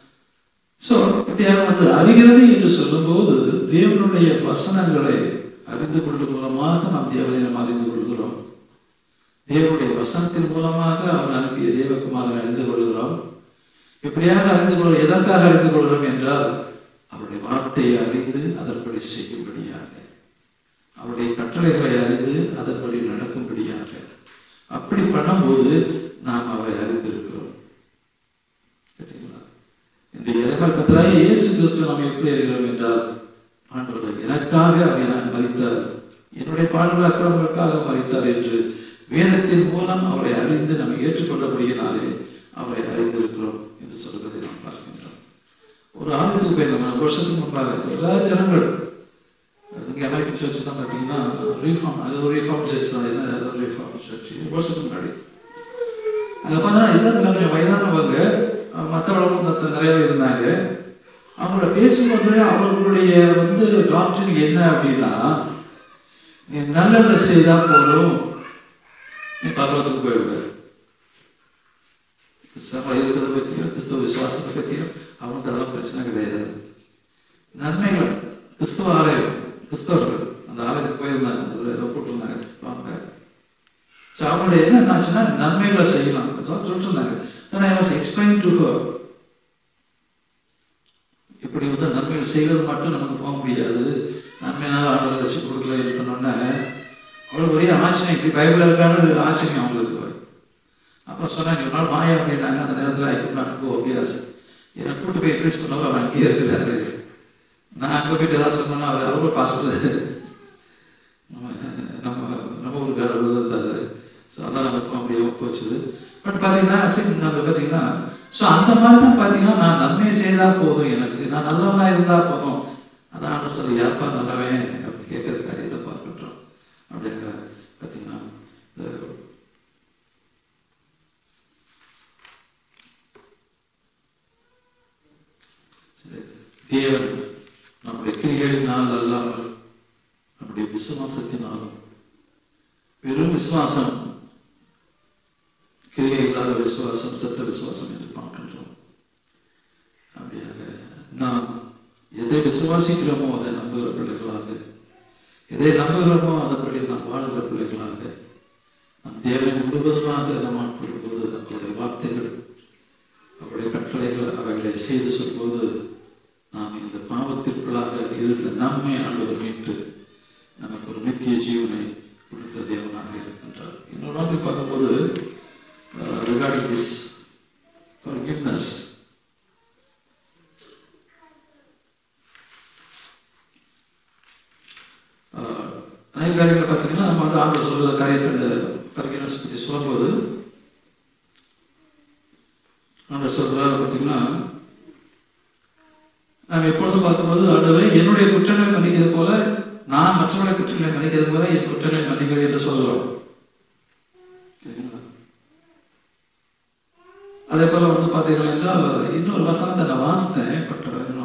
சோ இப்படியாக வந்து அறிகிறது என்று சொல்லும்போது தேவனுடைய வசனங்களை அறிந்து கொள்ளும் மூலமாக நாம் தேவனை நாம் அறிந்து கொள்கிறோம் தேவனுடைய வசனத்தின் மூலமாக அவர் அனுப்பிய தேவகுமாரனை அறிந்து கொள்கிறோம் இப்படியாக அறிந்து கொள்ள எதற்காக அறிந்து கொள்கிறோம் என்றால் அவருடைய வார்த்தையை அறிந்து அதன்படி செய்யும்படியாக அவருடைய கட்டளைகளை அறிந்து அதன்படி நடக்கும்படியாக அப்படி பண்ணும்போது நாம் அவரை அறிந்திருக்கிறோம் சரிங்களா இந்த இறைவர்க்கத்திலாக இயேசு கிறிஸ்து நாம் எப்படி அறிகிறோம் என்றால் ஆண்டவர் எனக்காக அவர் எனக்கு மறித்தார் என்னுடைய பாடல்கள் அக்கிரமங்களுக்காக மறித்தார் என்று வேதத்தின் மூலம் அவரை அறிந்து நம்ம ஏற்றுக்கொண்டபடியினாலே அவரை அறிந்திருக்கிறோம் என்று சொல்வதை நாம் பார்க்கின்றோம் ஒரு ஆண்டுக்கு போய் நம்ம வருஷத்துக்கு முன்பாக எல்லா ஜனங்கள் இங்கே அமெரிக்கன் சர்ச் தான் பார்த்தீங்கன்னா ரீஃபார்ம் அது ஒரு ரீஃபார்ம் சர்ச் தான் என்ன ரீஃபார்ம் சர்ச் வருஷத்துக்கு முன்னாடி அங்கே பார்த்தா எல்லாத்துல கொஞ்சம் வயதானவங்க மற்றவர்களும் நிறைய பேர் இருந்தாங்க அவங்கள பேசும்போது அவர்களுடைய வந்து டாக்டர் என்ன அப்படின்னா நீ நல்லதை செய்தா போதும் நீ பர்வத்துக்கு போயிடுவ சபை இருக்கிறத பற்றியோ கிறிஸ்துவ விசுவாசத்தை பற்றியோ அவனுக்கு அதெல்லாம் பிரச்சனை கிடையாது நன்மைகள் கிறிஸ்துவ ஆலயம் கிறிஸ்தவர்கள் அந்த ஆலயத்துக்கு போயிருந்தாங்க அதில் ஏதோ போட்டிருந்தாங்க வாங்க ஸோ அவங்களுடைய என்ன என்னாச்சுன்னா நன்மைகளை செய்யலாம் சொல்லிட்டு இருந்தாங்க then I was explained to her இப்படி வந்து நன்மைகள் செய்வது மட்டும் நமக்கு போக முடியாது நன்மையால் ஆண்டவர் வச்சு கொடுக்கல இருக்கணும்னா அவளுக்கு ஒரே ஆச்சரியம் இப்படி பைபிள் இருக்கானது ஆச்சரியம் அவங்களுக்கு அப்புறம் சொன்னாங்க ஒரு நாள் மாயா அப்படின்னாங்க அந்த நேரத்தில் ஐ குட் நாட் கோ அபியாஸ் என்னை கூட்டு போய் இன்ட்ரீஸ் பண்ணாலும் அவர் அங்கேயே இருக்கிறாரு நான் அங்கே போயிட்டு ஏதாவது சொன்னோன்னா அவர் அவரும் பாஸ்டர் நம்ம நம்ம நம்ம ஊருக்காரர் இருந்தார் ஸோ அதான் நமக்கு அப்படியே போச்சுது பட் பார்த்தீங்கன்னா சரி அந்த பார்த்தீங்கன்னா ஸோ அந்த மாதிரி தான் பார்த்தீங்கன்னா நான் நன்மை செய்தால் போதும் எனக்கு நான் நல்லவனா இருந்தால் போதும் அதான் சொல்லி யாப்பா நல்லவன் அப்படி கேட்குற காரியத்தை பார்க்கின்றோம் அப்படிங்க பார்த்தீங்கன்னா இந்த தேவன் நம்முடைய கிரிகளினால் அல்லாமல் நம்முடைய விசுவாசத்தினாலும் வெறும் விசுவாசம் கிரியை இல்லாத விசுவாசம் சத்த விசுவாசம் என்று பார்க்கின்றோம் அப்படியாக நாம் எதை விசுவாசிக்கிறோமோ அதை நம்புகிற பிள்ளைகளாக எதை நம்புகிறோமோ அதன்படி நாம் வாழ்கிற பிள்ளைகளாக நம் தேவனை முழுவதுமாக நாம் ஆட்படும்போது அவருடைய வார்த்தைகள் அவருடைய கட்டளைகள் அவைகளை செய்து சொல்லும்போது நாம் இந்த பாவத்திற்குள்ளாக இருந்த நம்மை ஆண்டவர் மீட்டு நமக்கு ஒரு நித்திய ஜீவனை கொடுக்கிற தேவனாக இருக்கின்றார் இன்னொரு நாட்டில் பார்க்கும்போது ரிகார்டிங் திஸ் forgiveness ஆஹ், அநேக காரியங்களை பார்த்தீங்கன்னா நம்ம வந்து ஆண்டவர் சொல்கிற காரியத்தை இந்த forgiveness பற்றி சொல்லும்போது ஆண்டவர் சொல்கிறார் பார்த்தீங்கன்னா நாம் எப்பொழுதும் பார்க்கும்போது ஆண்டவரே என்னுடைய குற்றங்களை மன்னிக்கிறது போல நான் மற்றவருடைய குற்றங்களை மன்னிக்கிறது போல என் குற்றங்களை மன்னிக்கிறேன் என்று சொல்லுவோம் சரிங்களா? அதே போல வந்து பார்த்தீர்கள் என்றால் இன்னொரு வசனத்தை நான் வாசித்தேன் பட்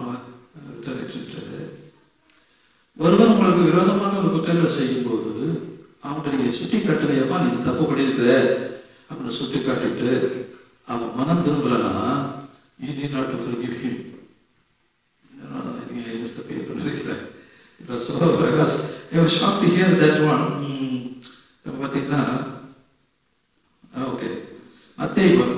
ஒருவன் உங்களுக்கு விரோதமாக ஒரு குற்றங்களை செய்யும் போது அவன்கிட்ட நீங்க சுட்டி காட்டுறையப்பா நீ தப்பு பண்ணியிருக்கிற அப்படின்னு சுட்டி காட்டிட்டு அவன் மனம் திரும்பலனா you need not to forgive him I missed the paper. It was so, I was, I was shocked to hear that one. ம், இப்ப பார்த்தீங்கன்னா ஓகே மத்தேயு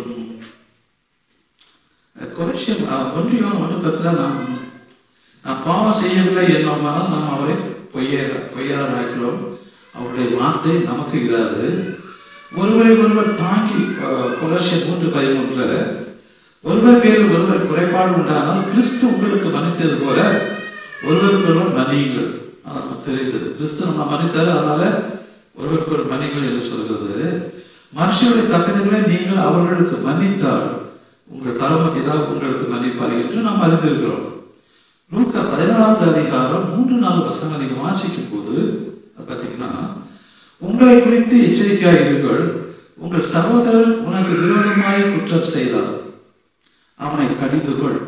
கொரேஷியன் ஒன்றியம் ஒன்று பத்திர நாம் நாம் பாவம் செய்யவில்லை என்னமானால் நாம் அவரை பொய்ய பொய்யாராக்கிறோம் அவருடைய வார்த்தை நமக்கு இராது ஒருவரை ஒருவர் தாங்கி கொலோசியர் மூன்று பதிமூன்று ஒருவர் பேரில் ஒருவர் குறைபாடு உண்டானால் கிறிஸ்து உங்களுக்கு மன்னித்தது போல ஒருவருக்கு ஒருவர் மன்னியுங்கள் அது நமக்கு தெரிந்தது கிறிஸ்து நம்ம மன்னித்தாரு அதனால ஒருவருக்கு ஒரு மன்னிங்கள் என்று சொல்கிறது மனுஷருடைய தப்பிதங்களை நீங்கள் அவர்களுக்கு மன்னித்தால் உங்கள் பரமபிதா உங்களுக்கு மன்னிப்பார் என்று நாம் அறிந்திருக்கிறோம் லூக்கா பதினாறாவது அதிகாரம் மூன்று நாலு வசனங்களை நீங்க வாசிக்கும் போது அது பார்த்தீங்கன்னா உங்களை குறித்து எச்சரிக்கையாக இருங்கள் உங்கள் சகோதரர் உனக்கு விரோதமாய் குற்றம் செய்தார் அவனை கடிந்து கொள்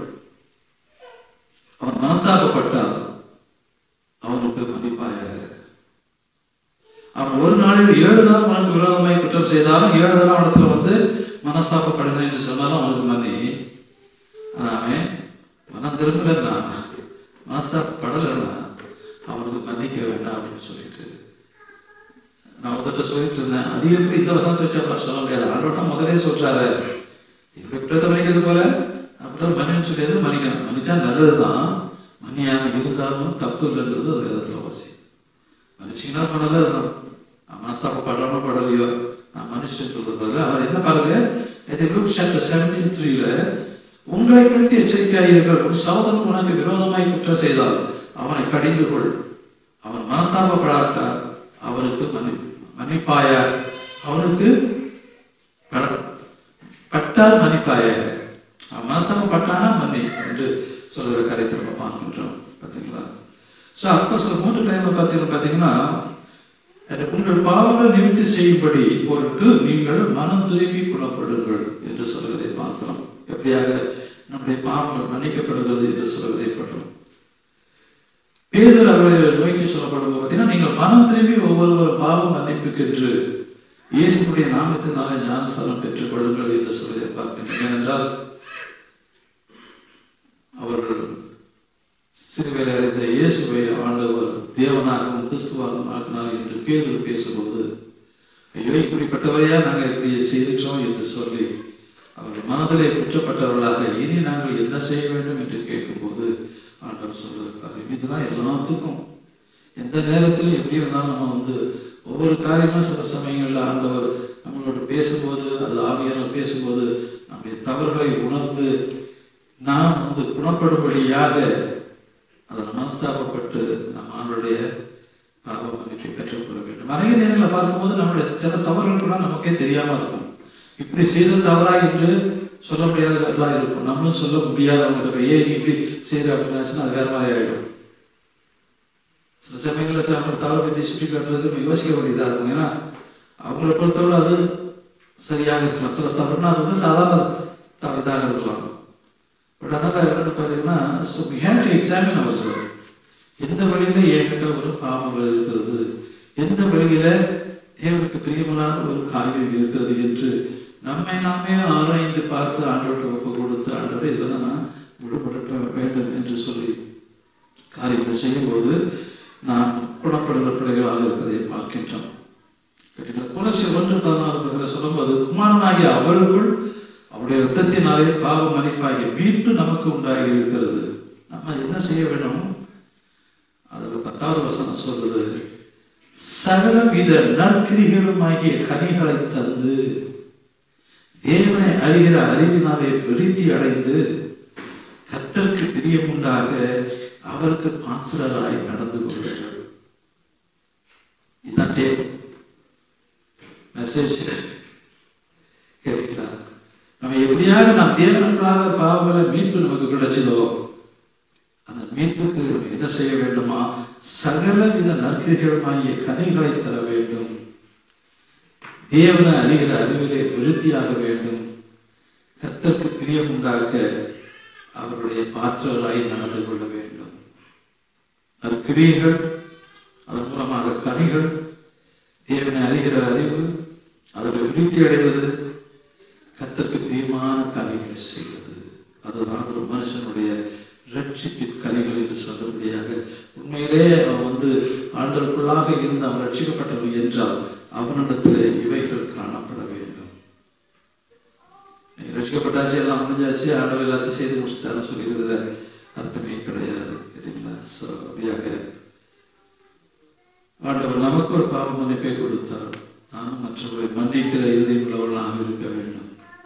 அவன் மனஸ்தாபப்பட்டால் அவனுக்கு மன்னிப்பாயாக அவன் ஒரு நாளில் ஏழு தரம் உனக்கு விரோதமாய் குற்றம் செய்தாலும் ஏழு தரம் அவனத்துல வந்து மனஸ்தாபப்படணும் என்று சொன்னாலும் அவனுக்கு மன்னி ஆனா அவன் மனம் திரும்பலன்னா மனஸ்தாபப்படலைன்னா அவனுக்கு மன்னிக்க வேண்டாம் அப்படின்னு சொல்லிட்டு நான் முதல்ல சொல்லிட்டு இருந்தேன் அது எப்படி இந்த வசனத்தை வச்சு அப்படி சொல்ல முடியாது ஆண்டோட தான் முதலே சொல்றாரு இப்படி பிரத மன்னிக்கிறது போல அப்படிலாம் மன்னின்னு சொல்லியது மன்னிக்கணும் மன்னிச்சா நல்லதுதான் மன்னியாம இருந்தாலும் தப்பு இல்லைங்கிறது அது விதத்துல வாசி மன்னிச்சிங்கன்னா பண்ணல அதுதான் நான் மனஸ்தாபப்படுறாமோ படலையோ நான் மனுஷன் சொல்றது அவர் என்ன பாருங்க இது லுக் சாப்டர் செவன்டீன் த்ரீல உங்களை குறித்து எச்சரிக்கையாக இருக்கிற உன் சகோதரன் உனக்கு விரோதமாய் குற்றம் செய்தால் அவனை கடிந்து கொள் அவன் மனஸ்தாபப்படாவிட்டால் அவனுக்கு மன்னி மன்னிப்பாய அவனுக்கு பட- பட்டால் மன்னிப்பாய அவன் மனஸ்தாபம் பட்டானா மன்னி என்று சொல்கிற காரியத்தை நம்ம பார்க்கின்றோம் பார்த்தீங்களா ஸோ அப்போ சில மூன்று டைம்ல பார்த்தீங்கன்னா பார்த்தீங்கன்னா அது உங்கள் பாவங்கள் நிவர்த்தி செய்யும்படி பொருட்டு நீங்கள் மனம் திரும்பி குணப்படுங்கள் என்று சொல்வதை பார்க்கிறோம் எப்படியாக நம்முடைய பாவங்கள் மன்னிக்கப்படுகிறது என்று சொல்வதை பற்றும் பேதர் அவர்களை நோக்கி சொல்லப்படும் பார்த்தீங்கன்னா நீங்கள் மனம் திரும்பி ஒவ்வொருவரும் பாவம் மன்னிப்புக்கென்று இயேசுடைய நாமத்தினால ஞானசாரம் பெற்றுக் கொள்ளுங்கள் என்று சொல்வதை பார்க்கின்றேன் ஏனென்றால் அவர்கள் சிறுவேலை அறிந்த இயேசுவை ஆண்டவர் தேவனாகவும் கிறிஸ்துவாகவும் ஆக்கினார் என்று பேரில் பேசும்போது ஐயோ இப்படிப்பட்டவரையா நாங்கள் இப்படி செய்துட்டோம் என்று சொல்லி அவர்கள் மனதிலே குற்றப்பட்டவர்களாக இனி நாங்கள் என்ன செய்ய வேண்டும் என்று கேட்கும்போது ஆண்டவர் சொல்றது காரியம் இதுதான் எல்லாத்துக்கும் எந்த நேரத்திலும் எப்படி இருந்தாலும் நம்ம வந்து ஒவ்வொரு காரியமும் சில சமயங்களில் ஆண்டவர் நம்மளோட பேசும்போது அது ஆவியானவர் பேசும்போது நம்முடைய தவறுகளை உணர்ந்து நாம் வந்து குணப்படும்படியாக அதில் மனஸ்தாபப்பட்டு நம் ஆண்டுடைய பாவ மன்னிப்பை பெற்றுக்கொள்ள வேண்டும் நிறைய நேரங்களில் பார்க்கும்போது நம்முடைய சில தவறுகள் கூட நமக்கே தெரியாம இருக்கும் இப்படி செய்த தவறா என்று சொல்ல முடியாதவர்களாக இருக்கும் நம்மளும் சொல்ல முடியாதவங்க போய் ஏன் நீ இப்படி செய்யற அப்படின்னாச்சுன்னா அது வேற மாதிரி ஆயிடும் சில சமயங்களில் சில அவங்க தவறு பற்றி சுட்டி காட்டுறது நம்ம யோசிக்க வேண்டியதாக இருக்கும் ஏன்னா அவங்கள பொறுத்தவரை அது சரியாக இருக்கலாம் சில தவறுனா அது வந்து சாதாரண தவறுதாக இருக்கலாம் பட் அதனால என்னன்னு பார்த்தீங்கன்னா so we have to examine ourselves எந்த வழியில என்கிட்ட ஒரு பாவங்கள் இருக்கிறது எந்த வழியில தேவனுக்கு பிரியமான ஒரு காரியம் இருக்கிறது என்று நம்மை நாமே ஆராய்ந்து பார்த்து ஆண்டவர்கிட்ட ஒப்பு கொடுத்து ஆண்டவர் இதில் தான் நான் விடுபட வேண்டும் என்று சொல்லி காரியங்களை செய்யும்போது நாம் குணப்படுகிற பிள்ளைகளாக இருப்பதை பார்க்கின்றோம் கேட்டீங்களா? கொலோசியர் ஒன்று பதினாறு பக்கத்தில் சொல்லும்போது குமாரனாகிய அவருக்குள் அவருடைய ரத்தத்தினாலே பாவ மன்னிப்பாகிய மீட்பு நமக்கு உண்டாகி இருக்கிறது நம்ம என்ன செய்ய வேணும் அதில் பத்தாவது வசனம் சொல்றது சகலவித நற்கிரிகளுமாகிய கனிகளை தந்து தேவனை அறிகிற அறிவினாலே விருத்தி அடைந்து கத்தருக்கு பிரியமுண்டாக அவருக்கு பாத்திரராய் நடந்து கொள்கிறார் இதுதான் டேப் மெசேஜ் கேட்டீங்களா நம்ம எப்படியாக நாம் தேவனுக்களாக பாவங்களை மீட்பு நமக்கு கிடைச்சதோ அந்த மீட்புக்கு என்ன செய்ய வேண்டுமா சகலவித நற்கிரிகளுமாகிய கனிகளை தர வேண்டும் தேவனை அறிகிற அறிவிலே விருத்தியாக வேண்டும் கத்தருக்கு பிரியம் உண்டாக்க அவருடைய பாத்திரராய் நடந்து கொள்ள வேண்டும் அது கிரியைகள் அதன் மூலமாக கனிகள் தேவனை அறிகிற அறிவு அதோட விருத்தி அடைவது கத்தருக்கு பிரியமான கனிகளை செய்வது அதுதான் ஒரு மனுஷனுடைய ரட்சிப்பின் கனிகள் என்று சொல்லும்படியாக உண்மையிலே அவன் வந்து ஆண்டருக்குள்ளாக இருந்து அவன் ரட்சிக்கப்பட்டவன் என்றால் அவனிடத்திலே இவைகள் காணப்பட வேண்டும் நீ ரட்சிக்கப்பட்டாச்சு எல்லாம் முடிஞ்சாச்சு ஆண்டவர் எல்லாத்தையும் செய்து முடிச்சாரு சொல்லிக்கிறதுல அர்த்தமே கிடையாது சரிங்களா ஸோ அப்படியாக ஆண்டவர் நமக்கு ஒரு பாவ மன்னிப்பை கொடுத்தார் நானும் மற்றவர்களை மன்னிக்கிற இறுதியும் உள்ளவர்களாக இருக்க வேண்டும்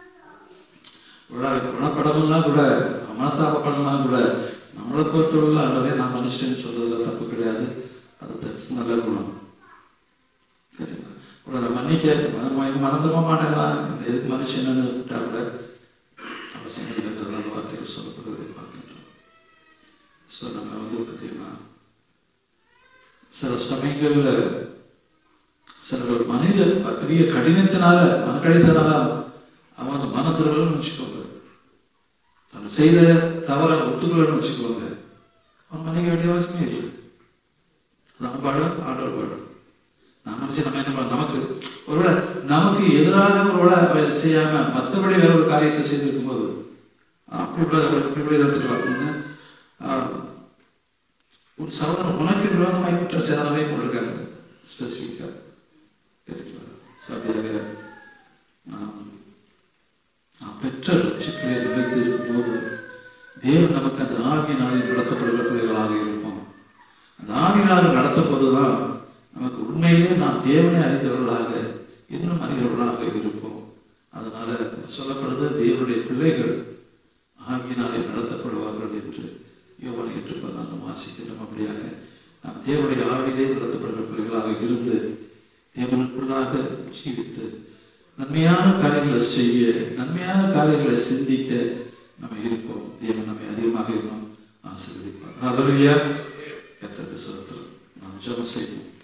குணப்படலாம் கூட மனஸ்தாபப்படலாம் கூட நம்மளை பொறுத்தவரையில் ஆண்டவரே நான் மனுஷன் சொல்றதுல தப்பு கிடையாது அது தட்ஸ் நல்ல குணம் சரிங்களா உங்களை மன்னிக்க மறந்துட மாட்டேங்கிறான் எதுக்கு மனுஷன்னு விட்டா கூட அவசியம் இல்லைங்கிறது அந்த வார்த்தைகள் சொல்லப்படுவதை பார்க்கின்றோம் ஸோ நம்ம வந்து பார்த்தீங்கன்னா சில சமயங்கள்ல சில ஒரு மனிதர் பெரிய கடினத்தினால மனக்கடித்தனால அவன் அந்த மனதிருவல்னு வச்சுக்கோங்க தன் செய்த தவற ஒத்துக்கலன்னு வச்சுக்கோங்க அவன் மன்னிக்க வேண்டிய அவசியமே இல்லை அது அவன் பாடம் ஆண்டவர் பாடம் நான் மனுஷன் நம்ம என்ன பண்ண- நமக்கு ஒருவேளை நமக்கு எதிராக ஒருவேளை அவன் செய்யாம மற்றபடி வேற ஒரு காரியத்தை செய்திருக்கும் போது அப்படி கூட இப்படி கூட எடுத்துக்கலாம் ஆஹ், ஒரு சகோதரன் உனக்கு விரோதமாய் குற்ற சேதனமே போட்டிருக்காங்க ஸ்பெசிஃபிக்காக கேட்டுக்கலாம் ஸோ அப்படியாக நாம் நாம் பெற்ற ரட்சிப்பிலே நிலைத்து இருக்கும்போது தேவன் நமக்கு அந்த ஆவியினாலே நடத்தப்படுகிற பிள்ளைகளாக இருப்போம் அந்த ஆவியினால நடத்தப்போது தான் நமக்கு உண்மையிலே நாம் தேவனை அறிந்தவர்களாக இன்னும் அறிகிறவர்களாக இருப்போம் அதனால சொல்லப்படுது தேவனுடைய பிள்ளைகள் ஆவியினாலே நடத்தப்படுவார்கள் என்று யோவான் எட்டு பதினான்கு வாசிக்கின்றோம் அப்படியாக நாம் தேவனுடைய ஆவியிலே நடத்தப்படுகிற பிள்ளைகளாக இருந்து தேவனுக்குள்ளாக ஜீவித்து நன்மையான காரியங்களை செய்ய நன்மையான காரியங்களை சிந்திக்க நம்ம இருப்போம் தேவன் நம்மை அதிகமாக இன்னும் ஆசீர்வதிப்பார் ஹalleluya கர்த்தருக்கு ஸ்தோத்திரம் நாம் ஜெபம் செய்வோம்